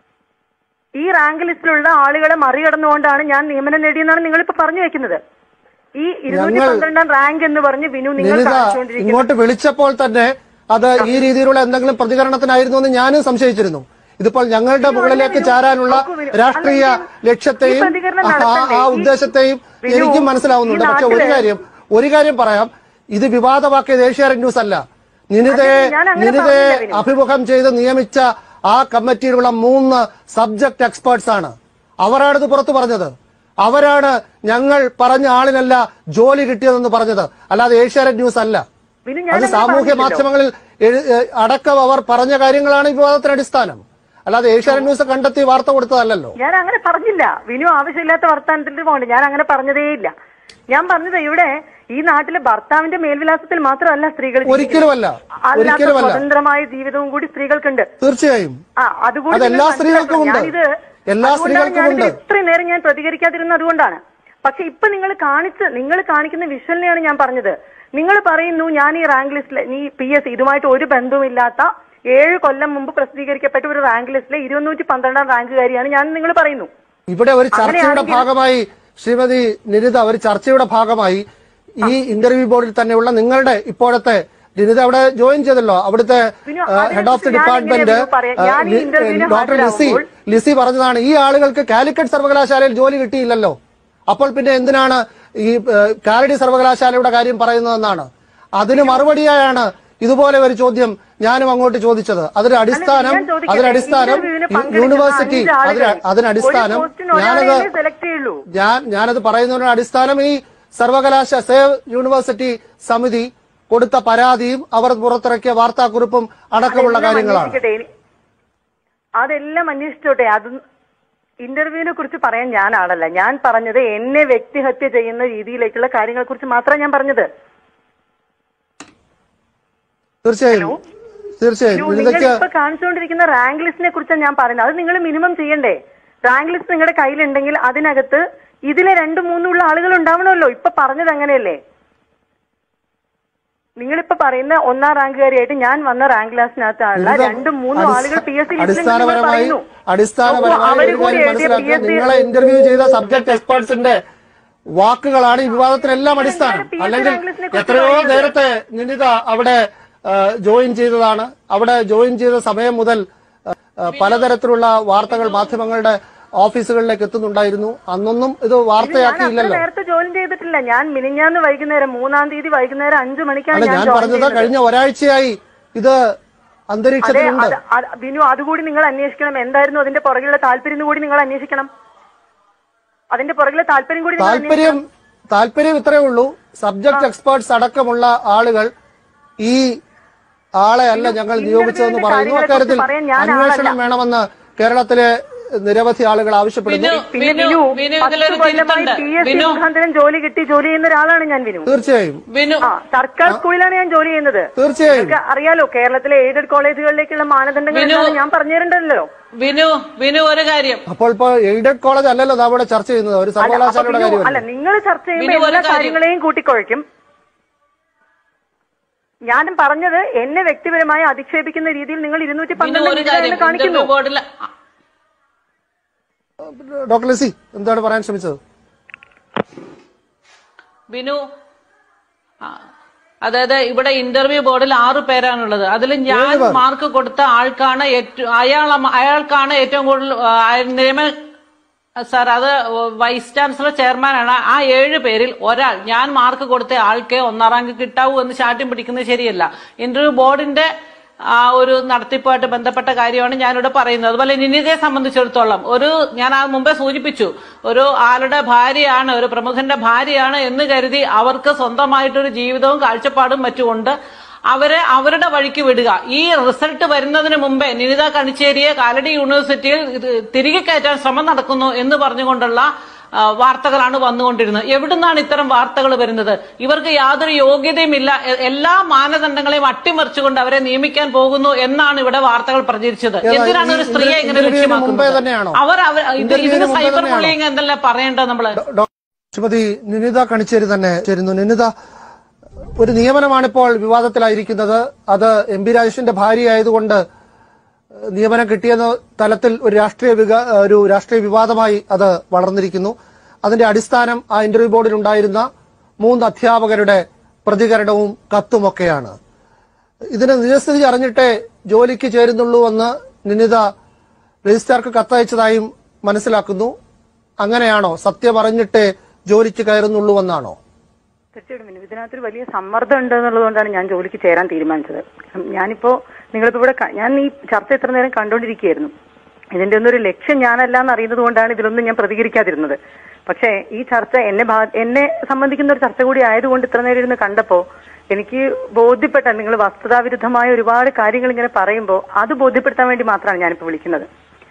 ഈ റാങ്ക് ലിസ്റ്റിലുള്ള ആളുകളെ മറികടന്നുകൊണ്ടാണ് ഞാൻ നിയമനം നേടിയെന്നാണ് നിങ്ങൾ ഇപ്പൊ പറഞ്ഞു വെക്കുന്നത് ഈ ഇരുന്നൂറ്റി ഞങ്ങൾ- പന്ത്രണ്ടാം റാങ്ക് എന്ന് പറഞ്ഞ് വിനു നിങ്ങൾ ലളിത കാണിച്ചുകൊണ്ടിരിക്കുന്ന ഇങ്ങോട്ട് വിളിച്ചപ്പോൾ തന്നെ അത് ഈ രീതിയിലുള്ള എന്തെങ്കിലും പ്രതികരണത്തിനായിരുന്നു എന്ന് ഞാനും സംശയിച്ചിരുന്നു ഇതിപ്പോൾ ഞങ്ങളുടെ മുകളിലേക്ക് ചാരാനുള്ള നോക്കൂ വിനു, രാഷ്ട്രീയ അല്ലെങ്കിൽ ലക്ഷ്യത്തെയും ഈ പ്രതികരണം ആ- നടത്തണ്ടേ? ആ ഈ- ഉദ്ദേശത്തെയും വിനു, എനിക്കും മനസ്സിലാവുന്നുണ്ട് ഈ പക്ഷെ ഒരു നാട്ടില് കാര്യം ഒരു കാര്യം പറയാം ഇത് വിവാദമാക്കിയത് ഏഷ്യാനെറ്റ് ന്യൂസ് അല്ല നിനിതയെ അതെ, ഞാൻ അങ്ങനെ നിനിതയെ പറഞ്ഞില്ല, വിനു. അഭിമുഖം ചെയ്ത് നിയമിച്ച ആ കമ്മിറ്റിയിലുള്ള മൂന്ന് സബ്ജക്ട് എക്സ്പേർട്സ് ആണ് അവരാണ് ഇത് പുറത്തു പറഞ്ഞത് അവരാണ് ഞങ്ങൾ പറഞ്ഞ ആളിനല്ല ജോലി കിട്ടിയതെന്ന് പറഞ്ഞത് അല്ലാതെ ഏഷ്യാനെറ്റ് ന്യൂസ് അല്ല വിനു, അത് ഞാനങ്ങനെ സാമൂഹ്യ പറഞ്ഞില്ലല്ലോ. മാധ്യമങ്ങളിൽ എഴു- ഏ, അടക്കം അവർ പറഞ്ഞ കാര്യങ്ങളാണ് ഈ വിവാദത്തിന് അടിസ്ഥാനം അല്ലാതെ ഏഷ്യാനെറ്റ് ന്യൂസ് കണ്ടെത്തി വാർത്ത കൊടുത്തതല്ലല്ലോ ഞാൻ അങ്ങനെ പറഞ്ഞില്ല വിനു ആവശ്യമില്ലാത്ത വർത്താനത്തിൽ പോകണ്ട ഞാൻ അങ്ങനെ പറഞ്ഞതേയില്ല ഞാൻ പറഞ്ഞത് ഇവിടെ ഈ നാട്ടിലെ ഭർത്താവിന്റെ മേൽവിലാസത്തിൽ മാത്രമല്ല സ്ത്രീകൾ ഒരിക്കലുമല്ല. അല്ലാത്ത ഒരിക്കലുമല്ല. സ്വതന്ത്രമായ ജീവിതവും കൂടി സ്ത്രീകൾക്കുണ്ട് തീർച്ചയായും ആ അതുകൂടി അത് എല്ലാ നിങ്ങൾ സ്ത്രീകൾക്കും ഉണ്ട്. മനസ്സിലാക്കണം. ഞാനിത് എല്ലാ അതുകൊണ്ടാണ് സ്ത്രീകൾക്കും ഞാനിത് ഉണ്ട്. ഇത്രയും നേരം ഞാൻ പ്രതികരിക്കാതിരുന്നത് അതുകൊണ്ടാണ് പക്ഷെ ഇപ്പൊ നിങ്ങൾ കാണിച്ച് നിങ്ങൾ കാണിക്കുന്ന വിഷ്വലിനെയാണ് ഞാൻ പറഞ്ഞത് നിങ്ങൾ പറയുന്നു ഞാൻ ഈ റാങ്ക് ലിസ്റ്റിൽ ഈ പി എസ് ഇതുമായിട്ട് ഒരു ബന്ധവുമില്ലാത്ത ഏഴ് കൊല്ലം മുമ്പ് പ്രസിദ്ധീകരിക്കപ്പെട്ട ഒരു റാങ്ക് ലിസ്റ്റിലെ ഇരുന്നൂറ്റി പന്ത്രണ്ടാം റാങ്കുകാരിയാണ് ഞാൻ നിങ്ങൾ പറയുന്നു ഇവിടെ ഒരു ചർച്ചയുടെ അങ്ങനെയാണെങ്കിൽ- ഭാഗമായി ശ്രീമതി നിനിത ഒരു ചർച്ചയുടെ ഭാഗമായി ഈ ഇന്റർവ്യൂ ബോർഡിൽ തന്നെയുള്ള നിങ്ങളുടെ ഇപ്പോഴത്തെ നിനിത അവിടെ ജോയിൻ ചെയ്തല്ലോ അവിടുത്തെ പിന്നെ അതിനെക്കുറിച്ച് ഹെഡ് ഓഫ് ദി ഞാൻ ഡിപ്പാർട്ട്മെന്റ് എങ്ങനെ പറയാം? ഞാൻ ഈ ഇന്റർവ്യൂവിന് ഡോക്ടർ ലിസി ഹാജരാകുമ്പോൾ- ലിസി പറഞ്ഞതാണ് ഈ ആളുകൾക്ക് കാലിക്കറ്റ് സർവകലാശാലയിൽ ജോലി കിട്ടിയില്ലല്ലോ അപ്പോൾ പിന്നെ എന്തിനാണ് ഈ ഏഹ്, കാലടി സർവകലാശാലയുടെ കാര്യം പറയുന്നതെന്നാണ് അതിന് മറുപടിയായാണ് ഇതുപോലെ ഒരു ചോദ്യം ഞാനും അങ്ങോട്ട് ചോദിച്ചത് അതിന്റെ അടിസ്ഥാനം ഞാൻ ചോദിക്കട്ടെ, അതിന്റെ അടിസ്ഥാനം ഇന്റർവ്യൂവിന് പങ്കെടുക്കുന്ന യൂണിവേഴ്സിറ്റി അഞ്ച് ആളുകൾ അതിന് അതിന് അടിസ്ഥാനം ഒരു പോസ്റ്റിന് ഒരാളെയേ ഞാനത് സെലക്ട് ചെയ്യുള്ളൂ ഞാൻ ഞാനത് പറയുന്നതിന്റെ അടിസ്ഥാനം ഈ സർവകലാശാല സേവ് യൂണിവേഴ്സിറ്റി സമിതി കൊടുത്ത പരാതിയും അവർ പുറത്തിറക്കിയ വാർത്താക്കുറിപ്പും അടക്കമുള്ള അതെല്ലാം കാര്യങ്ങളാണ് അന്വേഷിക്കട്ടെ. ഇനി- അതെല്ലാം അന്വേഷിച്ചോട്ടെ അത് ഇന്റർവ്യൂവിനെ കുറിച്ച് പറയാൻ ഞാൻ ആളല്ല ഞാൻ പറഞ്ഞത് എന്നെ വ്യക്തിഹത്യ ചെയ്യുന്ന രീതിയിലേക്കുള്ള കാര്യങ്ങളെ കുറിച്ച് മാത്രമാണ് ഞാൻ പറഞ്ഞത് തീർച്ചയായും തീർച്ചയായും നിങ്ങൾ ഇതൊക്കെ ഇപ്പൊ കാണിച്ചുകൊണ്ടിരിക്കുന്ന റാങ്ക് ലിസ്റ്റിനെ കുറിച്ചാണ് ഞാൻ പറയുന്നത് അത് നിങ്ങൾ മിനിമം ചെയ്യണ്ടേ റാങ്ക് ലിസ്റ്റ് നിങ്ങളുടെ കയ്യിലുണ്ടെങ്കിൽ അതിനകത്ത് ഇതിലെ രണ്ടും മൂന്നും ഉള്ള ആളുകൾ ഉണ്ടാവണമല്ലോ ഇപ്പൊ പറഞ്ഞത് അങ്ങനെയല്ലേ നിങ്ങളിപ്പോ പറയുന്ന ഒന്നാം റാങ്കുകാരിയായിട്ട് ഞാൻ വന്ന റാങ്ക് ക്ലാസ്സിനകത്തുള്ള ഇത് രണ്ടും മൂന്നും അടിസ്ഥ- ആളുകൾ പി എസ് സി അടിസ്ഥാനപരമായി അടിസ്ഥാനപരമായി അവര് ഒരു കൂടി കാര്യം എഴുതിയ മനസ്സിലാക്കുക PSC നിങ്ങളെ ഇന്റർവ്യൂ ചെയ്ത സബ്ജക്ട് എക്സ്പേർട്സിന്റെ വാക്കുകളാണ് ഈ വിവാദത്തിനെല്ലാം അടിസ്ഥാനം PSC അല്ലെങ്കിൽ റാങ്ക് ലിസ്റ്റിനെ കുറിച്ച് എത്രയോ പറയുന്നത്. നേരത്തെ നിനിത അവിടെ ആ, ജോയിൻ ചെയ്തതാണ് അവിടെ ജോയിൻ ചെയ്ത സമയം മുതൽ ആ, ആ, പലതരത്തിലുള്ള വാർത്തകൾ മാധ്യമങ്ങളുടെ ഓഫീസുകളിലേക്ക് എത്തുന്നുണ്ടായിരുന്നു അന്നൊന്നും ഇത് ഞാൻ അത്ര വാർത്തയാക്കിയില്ലല്ലോ നേരത്തെ ജോയിൻ ചെയ്തിട്ടില്ല ഞാൻ മിനിഞ്ഞാന്ന് വൈകുന്നേരം മൂന്നാം തീയതി വൈകുന്നേരം അഞ്ചു മണിക്കാണ് അല്ല ഞാൻ ഞാൻ join പറഞ്ഞത് ചെയ്തത്. കഴിഞ്ഞ ഒരാഴ്ചയായി ഇത് അതെ അന്തരീക്ഷത്തിലുണ്ട് അത് അത് ബിനു അതുകൂടി നിങ്ങൾ അന്വേഷിക്കണം എന്തായിരുന്നു അതിന്റെ പുറകിലുള്ള താല്പര്യം കൂടി നിങ്ങൾ അന്വേഷിക്കണം അതിന്റെ പുറകിലെ താല്പര്യം കൂടി നിങ്ങൾ താല്പര്യം താല്പര്യം ഇത്രയേ ഉള്ളൂ സബ്ജക്ട് എക്സ്പേർട്സ് അടക്കമുള്ള ആളുകൾ ഈ ആളെ അല്ല ഞങ്ങൾ നിയോഗിച്ചതെന്ന് ഇന്റർവ്യൂവിന്റെ പറയുന്നു കാര്യങ്ങളെക്കുറിച്ച് അക്കാര്യത്തിൽ പറയാൻ ഞാൻ അന്വേഷണം ആളല്ല. വേണമെന്ന് കേരളത്തിലെ നിരവധി ആളുകൾ ആവശ്യപ്പെടുന്നു ബിനു പിന്നെ ബിനു വിനു ബിനു പത്ത് ഇതിലൊരു കൊല്ലമായി തിരുത്തുണ്ട് പി എസ് സി ബിനു മുഖാന്തരം ജോലി കിട്ടി ജോലി ചെയ്യുന്ന ഒരാളാണ് ഞാൻ വിനു തീർച്ചയായും ബിനു ആ സർക്കാർ സ്കൂളിലാണ് ഞാൻ ജോലി ചെയ്യുന്നത് തീർച്ചയായും നിങ്ങൾക്ക് അറിയാലോ കേരളത്തിലെ എയ്ഡഡ് കോളേജുകളിലേക്കുള്ള മാനദണ്ഡങ്ങൾ വിനു. എന്താണെന്ന് ഞാൻ പറഞ്ഞു തരണ്ടല്ലോ ബിനു ബിനു ഒരു കാര്യം അപ്പോൾ ഇപ്പൊ എയ്ഡഡ് കോളേജ് അല്ലല്ലോ നാം ഇവിടെ ചർച്ച ചെയ്യുന്നത് ഒരു അല്ല, അപ്പൊ സർവകലാശാലയുടെ ബിനു, കാര്യമല്ല അല്ല നിങ്ങൾ ചർച്ച ബിനു, ചെയ്യുമ്പോൾ ഒരു എല്ലാ കാര്യം. കാര്യങ്ങളെയും കൂട്ടിക്കുഴയ്ക്കും ഞാനും പറഞ്ഞത് എന്നെ വ്യക്തിപരമായി അധിക്ഷേപിക്കുന്ന രീതിയിൽ നിങ്ങൾ ഇരുന്നൂറ്റി ബിനു പന്ത്രണ്ട് ഒരു മിനിറ്റ് കാര്യം എന്ന് കാണിക്കുന്നു ഇന്റർവ്യൂ ബോർഡിൽ ഡോക്ടർ ലിസി എന്താണ് പറയാൻ ശ്രമിച്ചത് ബിനു ആ, അതായത് ഇവിടെ ഇന്റർവ്യൂ ബോർഡിൽ ആറ് പേരാണുള്ളത് അതിൽ ഞാൻ മാർക്ക് കൊടുത്ത ആൾക്കാണ് ഏറ്റവും അയാൾ അയാൾക്കാണ് ഏറ്റവും കൂടുതൽ ആ, നിയമ സാർ അത് വൈസ് ചാൻസലർ ചെയർമാനാണ് ആ ഏഴ് പേരിൽ ഒരാൾ ഞാൻ മാർക്ക് കൊടുത്ത ആൾക്കേ ഒന്നാം റാങ്ക് കിട്ടാവൂ എന്ന് ശാഠ്യം പിടിക്കുന്നത് ശരിയല്ല ഇന്റർവ്യൂ ബോർഡിന്റെ ആ ഒരു നടത്തിപ്പുമായിട്ട് ബന്ധപ്പെട്ട കാര്യമാണ് ഞാനിവിടെ പറയുന്നത് അതുപോലെ നിനിതയെ സംബന്ധിച്ചിടത്തോളം ഒരു ഞാൻ ആ മുമ്പേ സൂചിപ്പിച്ചു ഒരു ആളുടെ ഭാര്യയാണ് ഒരു പ്രമുഖന്റെ ഭാര്യയാണ് എന്ന് കരുതി അവർക്ക് സ്വന്തമായിട്ടൊരു ജീവിതവും കാഴ്ചപ്പാടും മറ്റുമുണ്ട് അവരെ അവരുടെ വഴിക്ക് വിടുക ഈ റിസൾട്ട് വരുന്നതിന് മുമ്പേ നിനിത കണിച്ചേരിയെ കാലടി യൂണിവേഴ്സിറ്റിയിൽ ഇത് തിരികെ കയറ്റാൻ ശ്രമം നടക്കുന്നു എന്ന് പറഞ്ഞുകൊണ്ടുള്ള ആ, വാർത്തകളാണ് വന്നുകൊണ്ടിരുന്നത് എവിടുന്നാണ് ഇത്തരം വാർത്തകൾ വരുന്നത് ഇവർക്ക് യാതൊരു യോഗ്യതയുമില്ല എ- എല്ലാ മാനദണ്ഡങ്ങളെയും അട്ടിമറിച്ചുകൊണ്ട് അവരെ നിയമിക്കാൻ പോകുന്നു എന്നാണ് ഇവിടെ വാർത്തകൾ പ്രചരിച്ചത് ഏതാ, എന്തിനാണ് ഈ ഒരു സ്ത്രീയെ ഇങ്ങനെ ഇന്റർവ്യൂവിന് മുമ്പേ ലക്ഷ്യമാക്കുന്നത് തന്നെയാണോ? അവർ അവർ ഇത് ഇന്റർവ്യൂവിന് ഇതിന് മുമ്പേ സൈബർ തന്നെയാണോ? ബുള്ളിങ് എന്നല്ലേ പറയേണ്ടത് നമ്മള് ഡോ- ശ്രീമതി നിനിത കണിച്ചേരി തന്നെ ചേരുന്നു നിനിത ഒരു നിയമനമാണിപ്പോൾ വിവാദത്തിലായിരിക്കുന്നത് അത് എം പി രാജേഷിന്റെ ഭാര്യയായതുകൊണ്ട് നിയമനം കിട്ടിയെന്ന തലത്തിൽ ഒരു രാഷ്ട്രീയ വിക- ഒരു രാഷ്ട്രീയ വിവാദമായി അത് വളർന്നിരിക്കുന്നു അതിന്റെ അടിസ്ഥാനം ആ ഇന്റർവ്യൂ ബോർഡിൽ ഉണ്ടായിരുന്ന മൂന്ന് അധ്യാപകരുടെ പ്രതികരണവും കത്തുമൊക്കെയാണ് ഇതിന് നിജസ്ഥിതി അറിഞ്ഞിട്ടേ ജോലിക്ക് ചേരുന്നുള്ളൂ എന്ന് നിനിത രജിസ്ട്രാർക്ക് കത്തയച്ചതായും മനസ്സിലാക്കുന്നു അങ്ങനെയാണോ സത്യം അറിഞ്ഞിട്ടേ ജോലിക്ക് കയറുന്നുള്ളൂ എന്നാണോ തീർച്ചയായിട്ടും വിനു. ഇതിനകത്തൊരു വലിയ സമ്മർദ്ദം ഉണ്ട് എന്നുള്ളതുകൊണ്ടാണ് ഞാൻ ജോലിക്ക് ചേരാൻ തീരുമാനിച്ചത് ഉം, ഞാനിപ്പോ നിങ്ങളിപ്പോ ഇവിടെ ക- ഞാൻ ഈ ചർച്ച ഇത്ര നേരം കണ്ടുകൊണ്ടിരിക്കുകയായിരുന്നു ഇതിന്റെ ഒന്നും ഒരു ലക്ഷ്യം ഞാനല്ല എന്ന് അറിയുന്നത് കൊണ്ടാണ് ഇതിലൊന്നും ഞാൻ പ്രതികരിക്കാതിരുന്നത് പക്ഷേ ഈ ചർച്ച എന്നെ ബാ- എന്നെ സംബന്ധിക്കുന്ന ഒരു ചർച്ച കൂടി ആയതുകൊണ്ട് ഇത്ര നേരം ഇരുന്ന് കണ്ടപ്പോ എനിക്ക് ബോധ്യപ്പെട്ട നിങ്ങൾ വസ്തുതാവിരുദ്ധമായ ഒരുപാട് കാര്യങ്ങൾ ഇങ്ങനെ പറയുമ്പോൾ അത് ബോധ്യപ്പെടുത്താൻ വേണ്ടി മാത്രമാണ് ഞാനിപ്പോ വിളിക്കുന്നത്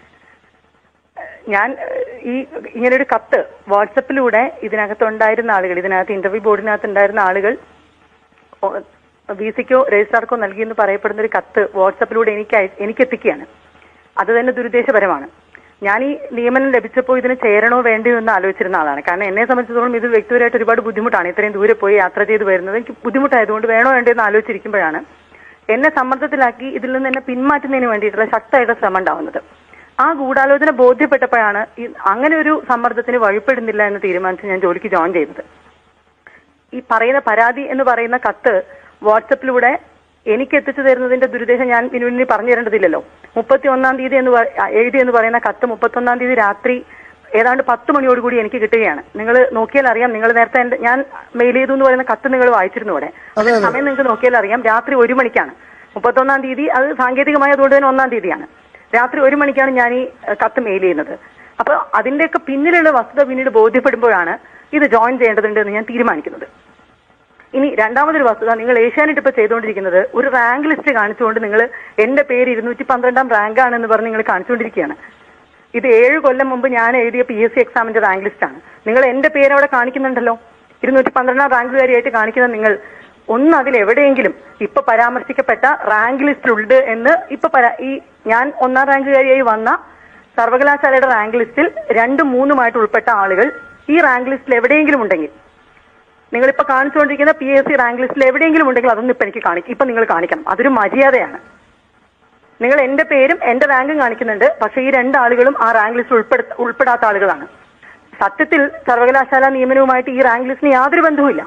ഞാൻ ഏഹ്, ഈ ഇങ്ങനെ ഒരു കത്ത് വാട്സപ്പിലൂടെ ഇതിനകത്ത് ഉണ്ടായിരുന്ന ആളുകൾ ഇതിനകത്ത് ഇന്റർവ്യൂ ബോർഡിനകത്ത് ഉണ്ടായിരുന്ന ആളുകൾ ബി സിക്കോ രജിസ്ട്രാർക്കോ നൽകിയെന്ന് പറയപ്പെടുന്ന ഒരു കത്ത് വാട്സപ്പിലൂടെ എനിക്ക് അയ- എനിക്ക് എത്തിക്കുകയാണ് അത് തന്നെ ദുരുദ്ദേശപരമാണ് ഞാൻ ഈ നിയമനം ലഭിച്ചപ്പോൾ ഇതിന് ചേരണോ വേണ്ടയോ എന്ന് ആലോചിച്ചിരുന്ന ആളാണ് കാരണം എന്നെ സംബന്ധിച്ചിടത്തോളം ഇത് വ്യക്തിപരമായിട്ട് ഒരുപാട് ബുദ്ധിമുട്ടാണ് ഇത്രയും ദൂരെ പോയി യാത്ര ചെയ്ത് വരുന്നത് എനിക്ക് ബുദ്ധിമുട്ടായതുകൊണ്ട് വേണോ വേണ്ടയോ എന്ന് ആലോചിച്ചിരിക്കുമ്പോഴാണ് എന്നെ സമ്മർദ്ദത്തിലാക്കി ഇതിൽ നിന്ന് എന്നെ പിന്മാറ്റുന്നതിന് വേണ്ടിയിട്ടുള്ള ശക്തമായിട്ടുള്ള ശ്രമം ഉണ്ടാവുന്നത് ആ ഗൂഢാലോചന ബോധ്യപ്പെട്ടപ്പോഴാണ് ഈ അങ്ങനെ ഒരു സമ്മർദ്ദത്തിന് വഴിപ്പെടുന്നില്ല എന്ന് തീരുമാനിച്ച് ഞാൻ ജോലിക്ക് ജോയിൻ ചെയ്തത് ഈ പറയുന്ന പരാതി എന്ന് പറയുന്ന കത്ത് വാട്സപ്പിലൂടെ എനിക്ക് എത്തിച്ചു തരുന്നതിന്റെ ദുരുദ്ദേശം ഞാൻ വിനുവിന് പറഞ്ഞു തരേണ്ടതില്ലല്ലോ മുപ്പത്തി ഒന്നാം തീയതി എന്ന് പറ- എഴുതി എന്ന് പറയുന്ന കത്ത് മുപ്പത്തി ഒന്നാം തീയതി രാത്രി ഏതാണ്ട് പത്ത് മണിയോടുകൂടി എനിക്ക് കിട്ടുകയാണ് നിങ്ങൾ നോക്കിയാൽ അറിയാം നിങ്ങൾ നേരത്തെ എന്റെ ഞാൻ മെയിൽ ചെയ്തു എന്ന് പറയുന്ന കത്ത് നിങ്ങൾ വായിച്ചിരുന്നു ഇവിടെ അതെ, അതെ. സമയം നിങ്ങൾക്ക് നോക്കിയാൽ അറിയാം രാത്രി ഒരു മണിക്കാണ് മുപ്പത്തൊന്നാം തീയതി അത് സാങ്കേതികമായി അതുകൊണ്ട് തന്നെ ഒന്നാം തീയതിയാണ് രാത്രി ഒരു മണിക്കാണ് ഞാൻ ഈ ഏഹ്, കത്ത് മെയിൽ ചെയ്യുന്നത് അപ്പൊ അതിന്റെയൊക്കെ പിന്നിലുള്ള വസ്തുത പിന്നീട് ബോധ്യപ്പെടുമ്പോഴാണ് ഇത് ജോയിൻ ചെയ്യേണ്ടതുണ്ട് എന്ന് ഞാൻ തീരുമാനിക്കുന്നത് ഇനി രണ്ടാമതൊരു വസ്തുത നിങ്ങൾ ഏഷ്യാനെറ്റ് ഇപ്പൊ ചെയ്തുകൊണ്ടിരിക്കുന്നത് ഒരു റാങ്ക് ലിസ്റ്റ് കാണിച്ചുകൊണ്ട് നിങ്ങൾ എന്റെ പേര് ഇരുന്നൂറ്റി പന്ത്രണ്ടാം റാങ്ക് ആണെന്ന് പറഞ്ഞ് നിങ്ങൾ കാണിച്ചുകൊണ്ടിരിക്കുകയാണ് ഇത് ഏഴ് കൊല്ലം മുമ്പ് ഞാൻ എഴുതിയ പി എസ് സി എക്സാമിന്റെ റാങ്ക് ലിസ്റ്റ് ആണ് നിങ്ങൾ എന്റെ പേര് അവിടെ കാണിക്കുന്നുണ്ടല്ലോ ഇരുന്നൂറ്റി പന്ത്രണ്ടാം റാങ്കുകാരിയായിട്ട് കാണിക്കുന്ന നിങ്ങൾ ഒന്ന് അതിൽ എവിടെയെങ്കിലും ഇപ്പൊ പരാമർശിക്കപ്പെട്ട റാങ്ക് ലിസ്റ്റിലുണ്ട് എന്ന് ഇപ്പൊ പരാ- ഈ ഞാൻ ഒന്നാം റാങ്കുകാരിയായി വന്ന സർവകലാശാലയുടെ റാങ്ക് ലിസ്റ്റിൽ രണ്ടും മൂന്നുമായിട്ട് ഉൾപ്പെട്ട ആളുകൾ ഈ റാങ്ക് ലിസ്റ്റിൽ എവിടെയെങ്കിലും ഉണ്ടെങ്കിൽ നിങ്ങളിപ്പോ കാണിച്ചുകൊണ്ടിരിക്കുന്ന പി എസ് സി റാങ്ക് ലിസ്റ്റിൽ എവിടെയെങ്കിലും ഉണ്ടെങ്കിൽ അതൊന്നും ഇപ്പൊ എനിക്ക് കാണിക്കും ഇപ്പൊ നിങ്ങൾ കാണിക്കണം അതൊരു മര്യാദയാണ് നിങ്ങൾ എന്റെ പേരും എന്റെ റാങ്കും കാണിക്കുന്നുണ്ട് പക്ഷേ ഈ രണ്ടാളുകളും ആ റാങ്ക് ലിസ്റ്റിൽ ഉൾപ്പെടുത്ത ഉൾപ്പെടാത്ത ആളുകളാണ് സത്യത്തിൽ സർവകലാശാല നിയമനവുമായിട്ട് ഈ റാങ്ക് ലിസ്റ്റിന് യാതൊരു ബന്ധവുമില്ല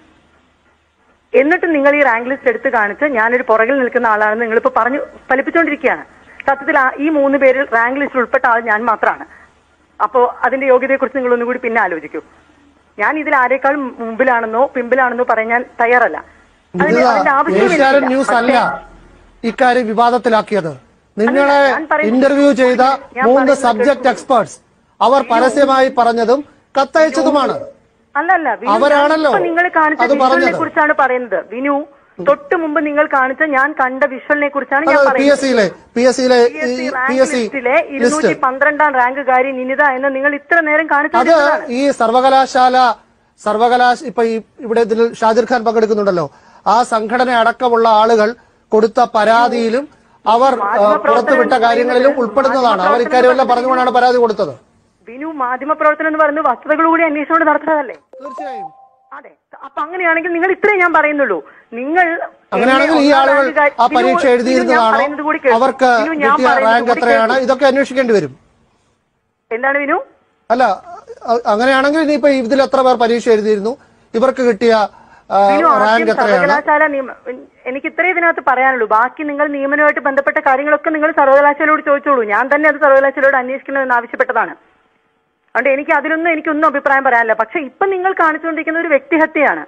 എന്നിട്ട് നിങ്ങൾ ഈ റാങ്ക് ലിസ്റ്റ് എടുത്ത് കാണിച്ച് ഞാനൊരു പുറകിൽ നിൽക്കുന്ന ആളാണെന്ന് നിങ്ങളിപ്പോ പറഞ്ഞു ഫലിപ്പിച്ചുകൊണ്ടിരിക്കുകയാണ് സത്യത്തിൽ ആ- ഈ മൂന്ന് പേരിൽ റാങ്ക് ലിസ്റ്റിൽ ഉൾപ്പെട്ട ആൾ ഞാൻ മാത്രമാണ് അപ്പോ അതിന്റെ യോഗ്യതയെക്കുറിച്ച് നിങ്ങൾ ഒന്നുകൂടി പിന്നെ ആലോചിക്കൂ ഞാൻ ഇതിൽ ആരെക്കാൾ മുമ്പിലാണെന്നോ പിമ്പിലാണെന്നോ പറയാൻ ഞാൻ തയ്യാറല്ല അതിന് അതിന്റെ ആവശ്യം ഏഷ്യാനെറ്റ് എനിക്കില്ല. ന്യൂസ് അല്ല പക്ഷേ ഇക്കാര്യം വിവാദത്തിലാക്കിയത് നിങ്ങളെ ഞാൻ പറയുന്നത് ഇന്റർവ്യൂ ചെയ്ത ഞാൻ മൂന്ന് പറയുന്നത് സബ്ജക്ട് എക്സ്പേർട്സ് അവർ പരസ്യമായി പറഞ്ഞതും കത്തയച്ചതുമാണ് അല്ലല്ല വിനു, അവരാണല്ലോ ഞാനിപ്പോ നിങ്ങൾ കാണിച്ച അത് വിഷ്വലിനെ പറഞ്ഞത്. കുറിച്ചാണ് പറയുന്നത് വിനു തൊട്ട് മുമ്പ് നിങ്ങൾ കാണിച്ച ഞാൻ കണ്ട വിഷ്വലിനെ കുറിച്ചാണ് ഞാൻ അത് പി എസ് പറയുന്നത് സിയിലെ പി എസ് സിയിലെ PSC P rank S C ലിസ്റ്റിലെ ലിസ്റ്റ് ഇരുന്നൂറ്റി പന്ത്രണ്ടാം റാങ്കുകാരി നിനിത എന്ന് നിങ്ങൾ ഇത്ര നേരം അത് കാണിച്ചതാണ് ഈ സർവകലാശാല സർവകലാശ ഇപ്പൊ ഈ ഇവിടെ ഇതിൽ ഷാജിർ ഖാൻ പങ്കെടുക്കുന്നുണ്ടല്ലോ ആ സംഘടന അടക്കമുള്ള ആളുകൾ കൊടുത്ത പരാതിയിലും അവർ ആ, പുറത്തുവിട്ട കാര്യങ്ങളിലും ഉൾപ്പെടുന്നതാണ് അവർ ഇക്കാര്യമെല്ലാം പറഞ്ഞുകൊണ്ടാണ് പരാതി കൊടുത്തത് വിനു മാധ്യമ പ്രവർത്തനം എന്ന് പറയുന്നത് വസ്തുതകൾ കൂടി അന്വേഷണം നടത്തുന്നതല്ലേ തീർച്ചയായും അതെ അപ്പൊ അങ്ങനെയാണെങ്കിൽ നിങ്ങൾ ഇത്രേ ഞാൻ പറയുന്നുള്ളൂ നിങ്ങൾ അങ്ങനെയാണെങ്കിൽ ഈ എന്നെ ആളുകൾ ഒന്നാം റാങ്കുകാരി- ആ വിനു, പരീക്ഷ വിനു, ഞാൻ എഴുതിയിരുന്നതാണോ പറയുന്നത് കൂടി കേൾക്കൂ. അവർക്ക് വിനു, ഞാൻ കിട്ടിയ പറയുന്നത് റാങ്ക് കൂടി എത്രയാണ് കേൾക്കൂ. ഇതൊക്കെ അന്വേഷിക്കേണ്ടി വരും എന്താണ് വിനു അല്ല അ- അങ്ങനെയാണെങ്കിൽ ഇനിയിപ്പോ ഇതിൽ എത്ര പേർ പരീക്ഷ എഴുതിയിരുന്നു ഇവർക്ക് കിട്ടിയ ആ, വിനു, ആദ്യം റാങ്ക് എത്രയാണ് സർവകലാശാല നിയമ എനിക്ക് ഇത്രേ ഇതിനകത്ത് പറയാനുള്ളൂ ബാക്കി നിങ്ങൾ നിയമനവുമായിട്ട് ബന്ധപ്പെട്ട കാര്യങ്ങളൊക്കെ നിങ്ങൾ സർവകലാശാലയോട് ചോദിച്ചോളൂ ഞാൻ തന്നെ അത് സർവകലാശാലയോട് അന്വേഷിക്കണമെന്ന് ആവശ്യപ്പെട്ടതാണ് അതുകൊണ്ട് എനിക്ക് അതിലൊന്നും എനിക്കൊന്നും അഭിപ്രായം പറയാനില്ല പക്ഷെ ഇപ്പൊ നിങ്ങൾ കാണിച്ചുകൊണ്ടിരിക്കുന്ന ഒരു വ്യക്തിഹത്യയാണ്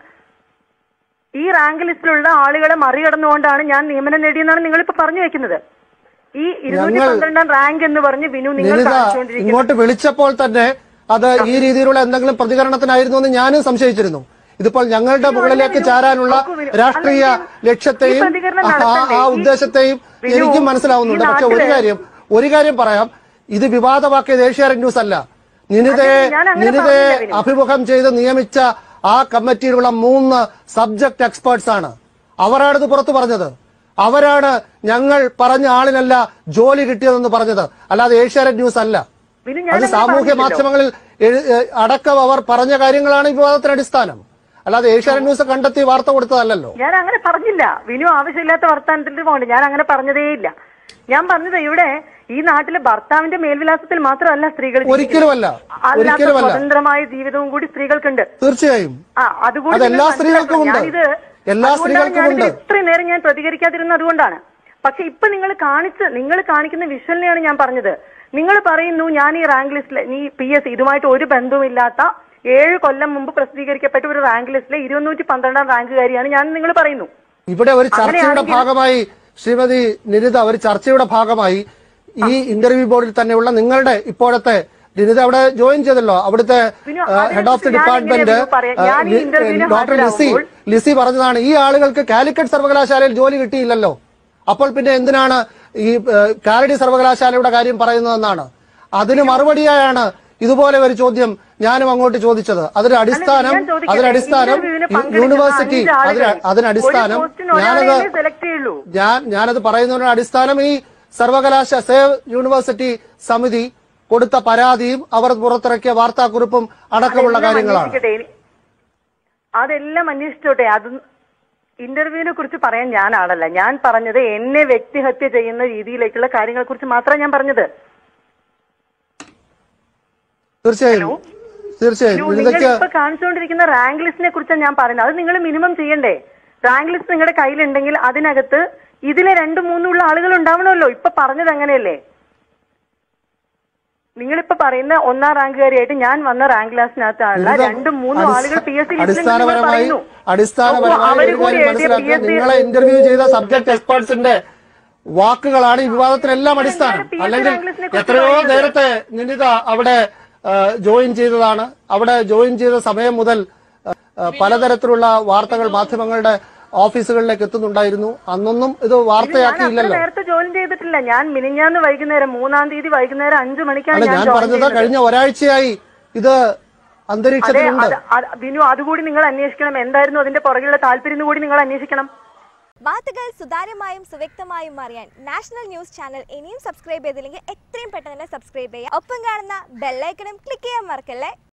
ഈ റാങ്ക് ലിസ്റ്റിലുള്ള ആളുകളെ മറികടന്നുകൊണ്ടാണ് ഞാൻ നിയമനം നേടിയെന്നാണ് നിങ്ങൾ ഇപ്പൊ പറഞ്ഞു വെക്കുന്നത് ഈ ഇരുന്നൂറ്റി ഞങ്ങൾ- പന്ത്രണ്ടാം റാങ്ക് എന്ന് പറഞ്ഞ് വിനു നിങ്ങൾ നിനിത കാണിച്ചുകൊണ്ടിരിക്കുന്നത് ഇങ്ങോട്ട് വിളിച്ചപ്പോൾ തന്നെ അത് ഈ രീതിയിലുള്ള എന്തെങ്കിലും പ്രതികരണത്തിനായിരുന്നു എന്ന് ഞാനും സംശയിച്ചിരുന്നു ഇതിപ്പോൾ ഞങ്ങളുടെ മുകളിലേക്ക് ചാരാനുള്ള നോക്കൂ വിനു, രാഷ്ട്രീയ അല്ല, ഈ ലക്ഷ്യത്തെയും പ്രതികരണം ആ- നടത്തണ്ടേ? ആ ഈ- ഉദ്ദേശത്തെയും വിനു, എനിക്കും മനസ്സിലാവുന്നുണ്ട് ഈ പക്ഷെ ഒരു നാട്ടില് കാര്യം ഒരു കാര്യം പറയാം ഇത് വിവാദമാക്കിയത് ഏഷ്യാനെറ്റ് ന്യൂസ് അല്ല നിനിതയെ അതെ, ഞാൻ അങ്ങനെ നിനിതയെ പറഞ്ഞില്ല, വിനു. അഭിമുഖം ചെയ്ത് നിയമിച്ച ആ കമ്മിറ്റിയിലുള്ള മൂന്ന് സബ്ജക്ട് എക്സ്പേർട്സ് ആണ് അവരാണ് ഇത് പുറത്തു പറഞ്ഞത് അവരാണ് ഞങ്ങൾ പറഞ്ഞ ആളിനല്ല ജോലി കിട്ടിയതെന്ന് പറഞ്ഞത് അല്ലാതെ ഏഷ്യാനെറ്റ് ന്യൂസ് അല്ല വിനു, ഞാൻ അത് അങ്ങനെ സാമൂഹ്യ പറഞ്ഞില്ലല്ലോ. മാധ്യമങ്ങളിൽ എഴു- ഏ, അടക്കം അവർ പറഞ്ഞ കാര്യങ്ങളാണ് ഈ വിവാദത്തിന് അടിസ്ഥാനം അല്ലാതെ ഏഷ്യാനെറ്റ് ന്യൂസ് കണ്ടെത്തി വാർത്ത കൊടുത്തതല്ലല്ലോ ഞാൻ അങ്ങനെ പറഞ്ഞില്ല വിനു ആവശ്യമില്ലാത്ത വർത്താനത്തിൽ പോകണ്ട ഞാൻ അങ്ങനെ പറഞ്ഞതേയില്ല ഞാൻ പറഞ്ഞത് ഇവിടെ ഈ നാട്ടിലെ ഭർത്താവിന്റെ മേൽവിലാസത്തിൽ മാത്രമല്ല സ്ത്രീകൾ ജീവിക്കുന്നത്. ഒരിക്കലുമല്ല അല്ലാത്ത ഒരിക്കലുമല്ല സ്വതന്ത്രമായ ജീവിതവും കൂടി സ്ത്രീകൾക്കുണ്ട് തീർച്ചയായും ആ അതുകൂടി അത് എല്ലാ നിങ്ങൾ സ്ത്രീകൾക്കും ഉണ്ട്. മനസ്സിലാക്കണം. ഞാനിത് എല്ലാ അതുകൊണ്ടാണ് സ്ത്രീകൾക്കും ഞാനിത് ഉണ്ട്. ഇത്രയും നേരം ഞാൻ പ്രതികരിക്കാതിരുന്നത് അതുകൊണ്ടാണ് പക്ഷെ ഇപ്പൊ നിങ്ങൾ കാണിച്ച് നിങ്ങൾ കാണിക്കുന്ന വിഷ്വലിനെയാണ് ഞാൻ പറഞ്ഞത് നിങ്ങൾ പറയുന്നു ഞാൻ ഈ റാങ്ക് ലിസ്റ്റിൽ ഈ പി എസ് ഇതുമായിട്ട് ഒരു ബന്ധവുമില്ലാത്ത ഏഴ് കൊല്ലം മുമ്പ് പ്രസിദ്ധീകരിക്കപ്പെട്ട ഒരു റാങ്ക് ലിസ്റ്റിലെ ഇരുന്നൂറ്റി പന്ത്രണ്ടാം റാങ്കുകാരിയാണ് ഞാൻ നിങ്ങൾ പറയുന്നു ഇവിടെ ഒരു ചർച്ചയുടെ അങ്ങനെയാണെങ്കിൽ- ഭാഗമായി ശ്രീമതി നിനിത ഒരു ചർച്ചയുടെ ഭാഗമായി ഈ ഇന്റർവ്യൂ ബോർഡിൽ തന്നെയുള്ള നിങ്ങളുടെ ഇപ്പോഴത്തെ നിനിത അവിടെ ജോയിൻ ചെയ്തല്ലോ അവിടുത്തെ പിന്നെ അതിനെക്കുറിച്ച് ഹെഡ് ഓഫ് ദി ഞാൻ ഡിപ്പാർട്ട്മെന്റ് എങ്ങനെയാ പറയാ? ഞാൻ ഈ ഇന്റർവ്യൂവിന് ഡോക്ടർ ലിസി ഹാജരാകുമ്പോൾ- ലിസി പറഞ്ഞതാണ് ഈ ആളുകൾക്ക് കാലിക്കറ്റ് സർവകലാശാലയിൽ ജോലി കിട്ടിയില്ലല്ലോ അപ്പോൾ പിന്നെ എന്തിനാണ് ഈ ഏഹ്, കാലടി സർവകലാശാലയുടെ കാര്യം പറയുന്നതെന്നാണ് അതിന് മറുപടിയായാണ് ഇതുപോലെ ഒരു ചോദ്യം ഞാനും അങ്ങോട്ട് ചോദിച്ചത് അതിന് അടിസ്ഥാനം ഞാൻ ചോദിക്കട്ടെ, അതിന് അടിസ്ഥാനം ഇന്റർവ്യൂവിന് യു- പങ്കെടുക്കുന്ന യൂണിവേഴ്സിറ്റി അഞ്ച് ആളുകൾ അതിന് അതിനടിസ്ഥാനം ഒരു പോസ്റ്റിന് ഞാനത് ഒരാളെയല്ലേ സെലക്ട് ചെയ്യുള്ളൂ ഞാൻ ഞാനത് പറയുന്നതിന് അടിസ്ഥാനം ഈ സർവകലാശാല സേവ് യൂണിവേഴ്സിറ്റി സമിതി കൊടുത്ത പരാതിയും അവർ പുറത്തിറക്കിയ വാർത്താക്കുറിപ്പും അടക്കമുള്ള അതെല്ലാം കാര്യങ്ങളാണ് അന്വേഷിക്കട്ടെ. ഇനി- അതെല്ലാം അന്വേഷിച്ചോട്ടെ അത് ഇന്റർവ്യൂവിനെ കുറിച്ച് പറയാൻ ഞാൻ ആളല്ല ഞാൻ പറഞ്ഞത് എന്നെ വ്യക്തിഹത്യ ചെയ്യുന്ന രീതിയിലേക്കുള്ള കാര്യങ്ങളെ കുറിച്ച് മാത്രമാണ് ഞാൻ പറഞ്ഞത് തീർച്ചയായും തീർച്ചയായും നിങ്ങൾ ഇതൊക്കെ ഇപ്പൊ കാണിച്ചുകൊണ്ടിരിക്കുന്ന റാങ്ക് ലിസ്റ്റിനെ കുറിച്ചാണ് ഞാൻ പറയുന്നത് അത് നിങ്ങൾ മിനിമം ചെയ്യണ്ടേ റാങ്ക് ലിസ്റ്റ് നിങ്ങളുടെ കയ്യിലുണ്ടെങ്കിൽ അതിനകത്ത് ഇതിലെ രണ്ടും മൂന്നും ഉള്ള ആളുകൾ ഉണ്ടാവണമല്ലോ ഇപ്പൊ പറഞ്ഞത് അങ്ങനെയല്ലേ നിങ്ങളിപ്പോ പറയുന്ന ഒന്നാം റാങ്കുകാരിയായിട്ട് ഞാൻ വന്ന റാങ്ക് ലിസ്റ്റിനകത്തുള്ള ബിരുദം രണ്ടും മൂന്നും അടിസ്ഥ- ആളുകൾ പി എസ് സി അടിസ്ഥാനപരമായി പറയുന്നു അടിസ്ഥാനപരമായി അപ്പോ അവര് ഒരു കൂടി കാര്യം എഴുതിയ മനസ്സിലാക്കുക PSC നിങ്ങളെ ഇന്റർവ്യൂ ചെയ്ത സബ്ജക്ട് എക്സ്പേർട്സിന്റെ വാക്കുകളാണ് ഈ വിവാദത്തിനെല്ലാം അടിസ്ഥാനം എന്താണ് PSC അല്ലെങ്കിൽ റാങ്ക് ലിസ്റ്റിനെ കുറിച്ച് എത്രയോ പറയുന്നത്? നേരത്തെ നിന്നിത അവിടെ ജോയിൻ ചെയ്തതാണ് അവിടെ ജോയിൻ ചെയ്ത സമയം മുതൽ ആ, ആ, പലതരത്തിലുള്ള വാർത്തകൾ മാധ്യമങ്ങളുടെ ഓഫീസുകളിലേക്ക് എത്തുന്നുണ്ടായിരുന്നു അന്നൊന്നും ഇത് ഞാൻ അത്ര വാർത്തയാക്കിയില്ലല്ലോ നേരത്തെ ജോയിൻ ചെയ്തിട്ടില്ല ഞാൻ മിനിഞ്ഞാന്ന് വൈകുന്നേരം മൂന്നാം തീയതി വൈകുന്നേരം അഞ്ചു മണിക്കാണ് അല്ല ഞാൻ ഞാൻ ജോയിൻ പറഞ്ഞത് ചെയ്തത് കഴിഞ്ഞ ഒരാഴ്ചയായി ഇത് അതെ അന്തരീക്ഷത്തിലുണ്ട് അത് അത് ബിനു അതുകൂടി നിങ്ങൾ അന്വേഷിക്കണം എന്തായിരുന്നു അതിന്റെ പുറകിലുള്ള താല്പര്യം എന്ന് കൂടി നിങ്ങൾ അന്വേഷിക്കണം വാർത്തകൾ സുതാര്യമായും സുവ്യക്തമായും അറിയാൻ നാഷണൽ ന്യൂസ് ചാനൽ ഇനിയും സബ്സ്ക്രൈബ് ചെയ്തില്ലെങ്കിൽ എത്രയും പെട്ടെന്ന് തന്നെ സബ്സ്ക്രൈബ് ചെയ്യുക ഒപ്പം കാണുന്ന ബെല്ലൈക്കണും ക്ലിക്ക് ചെയ്യാൻ മറക്കല്ലേ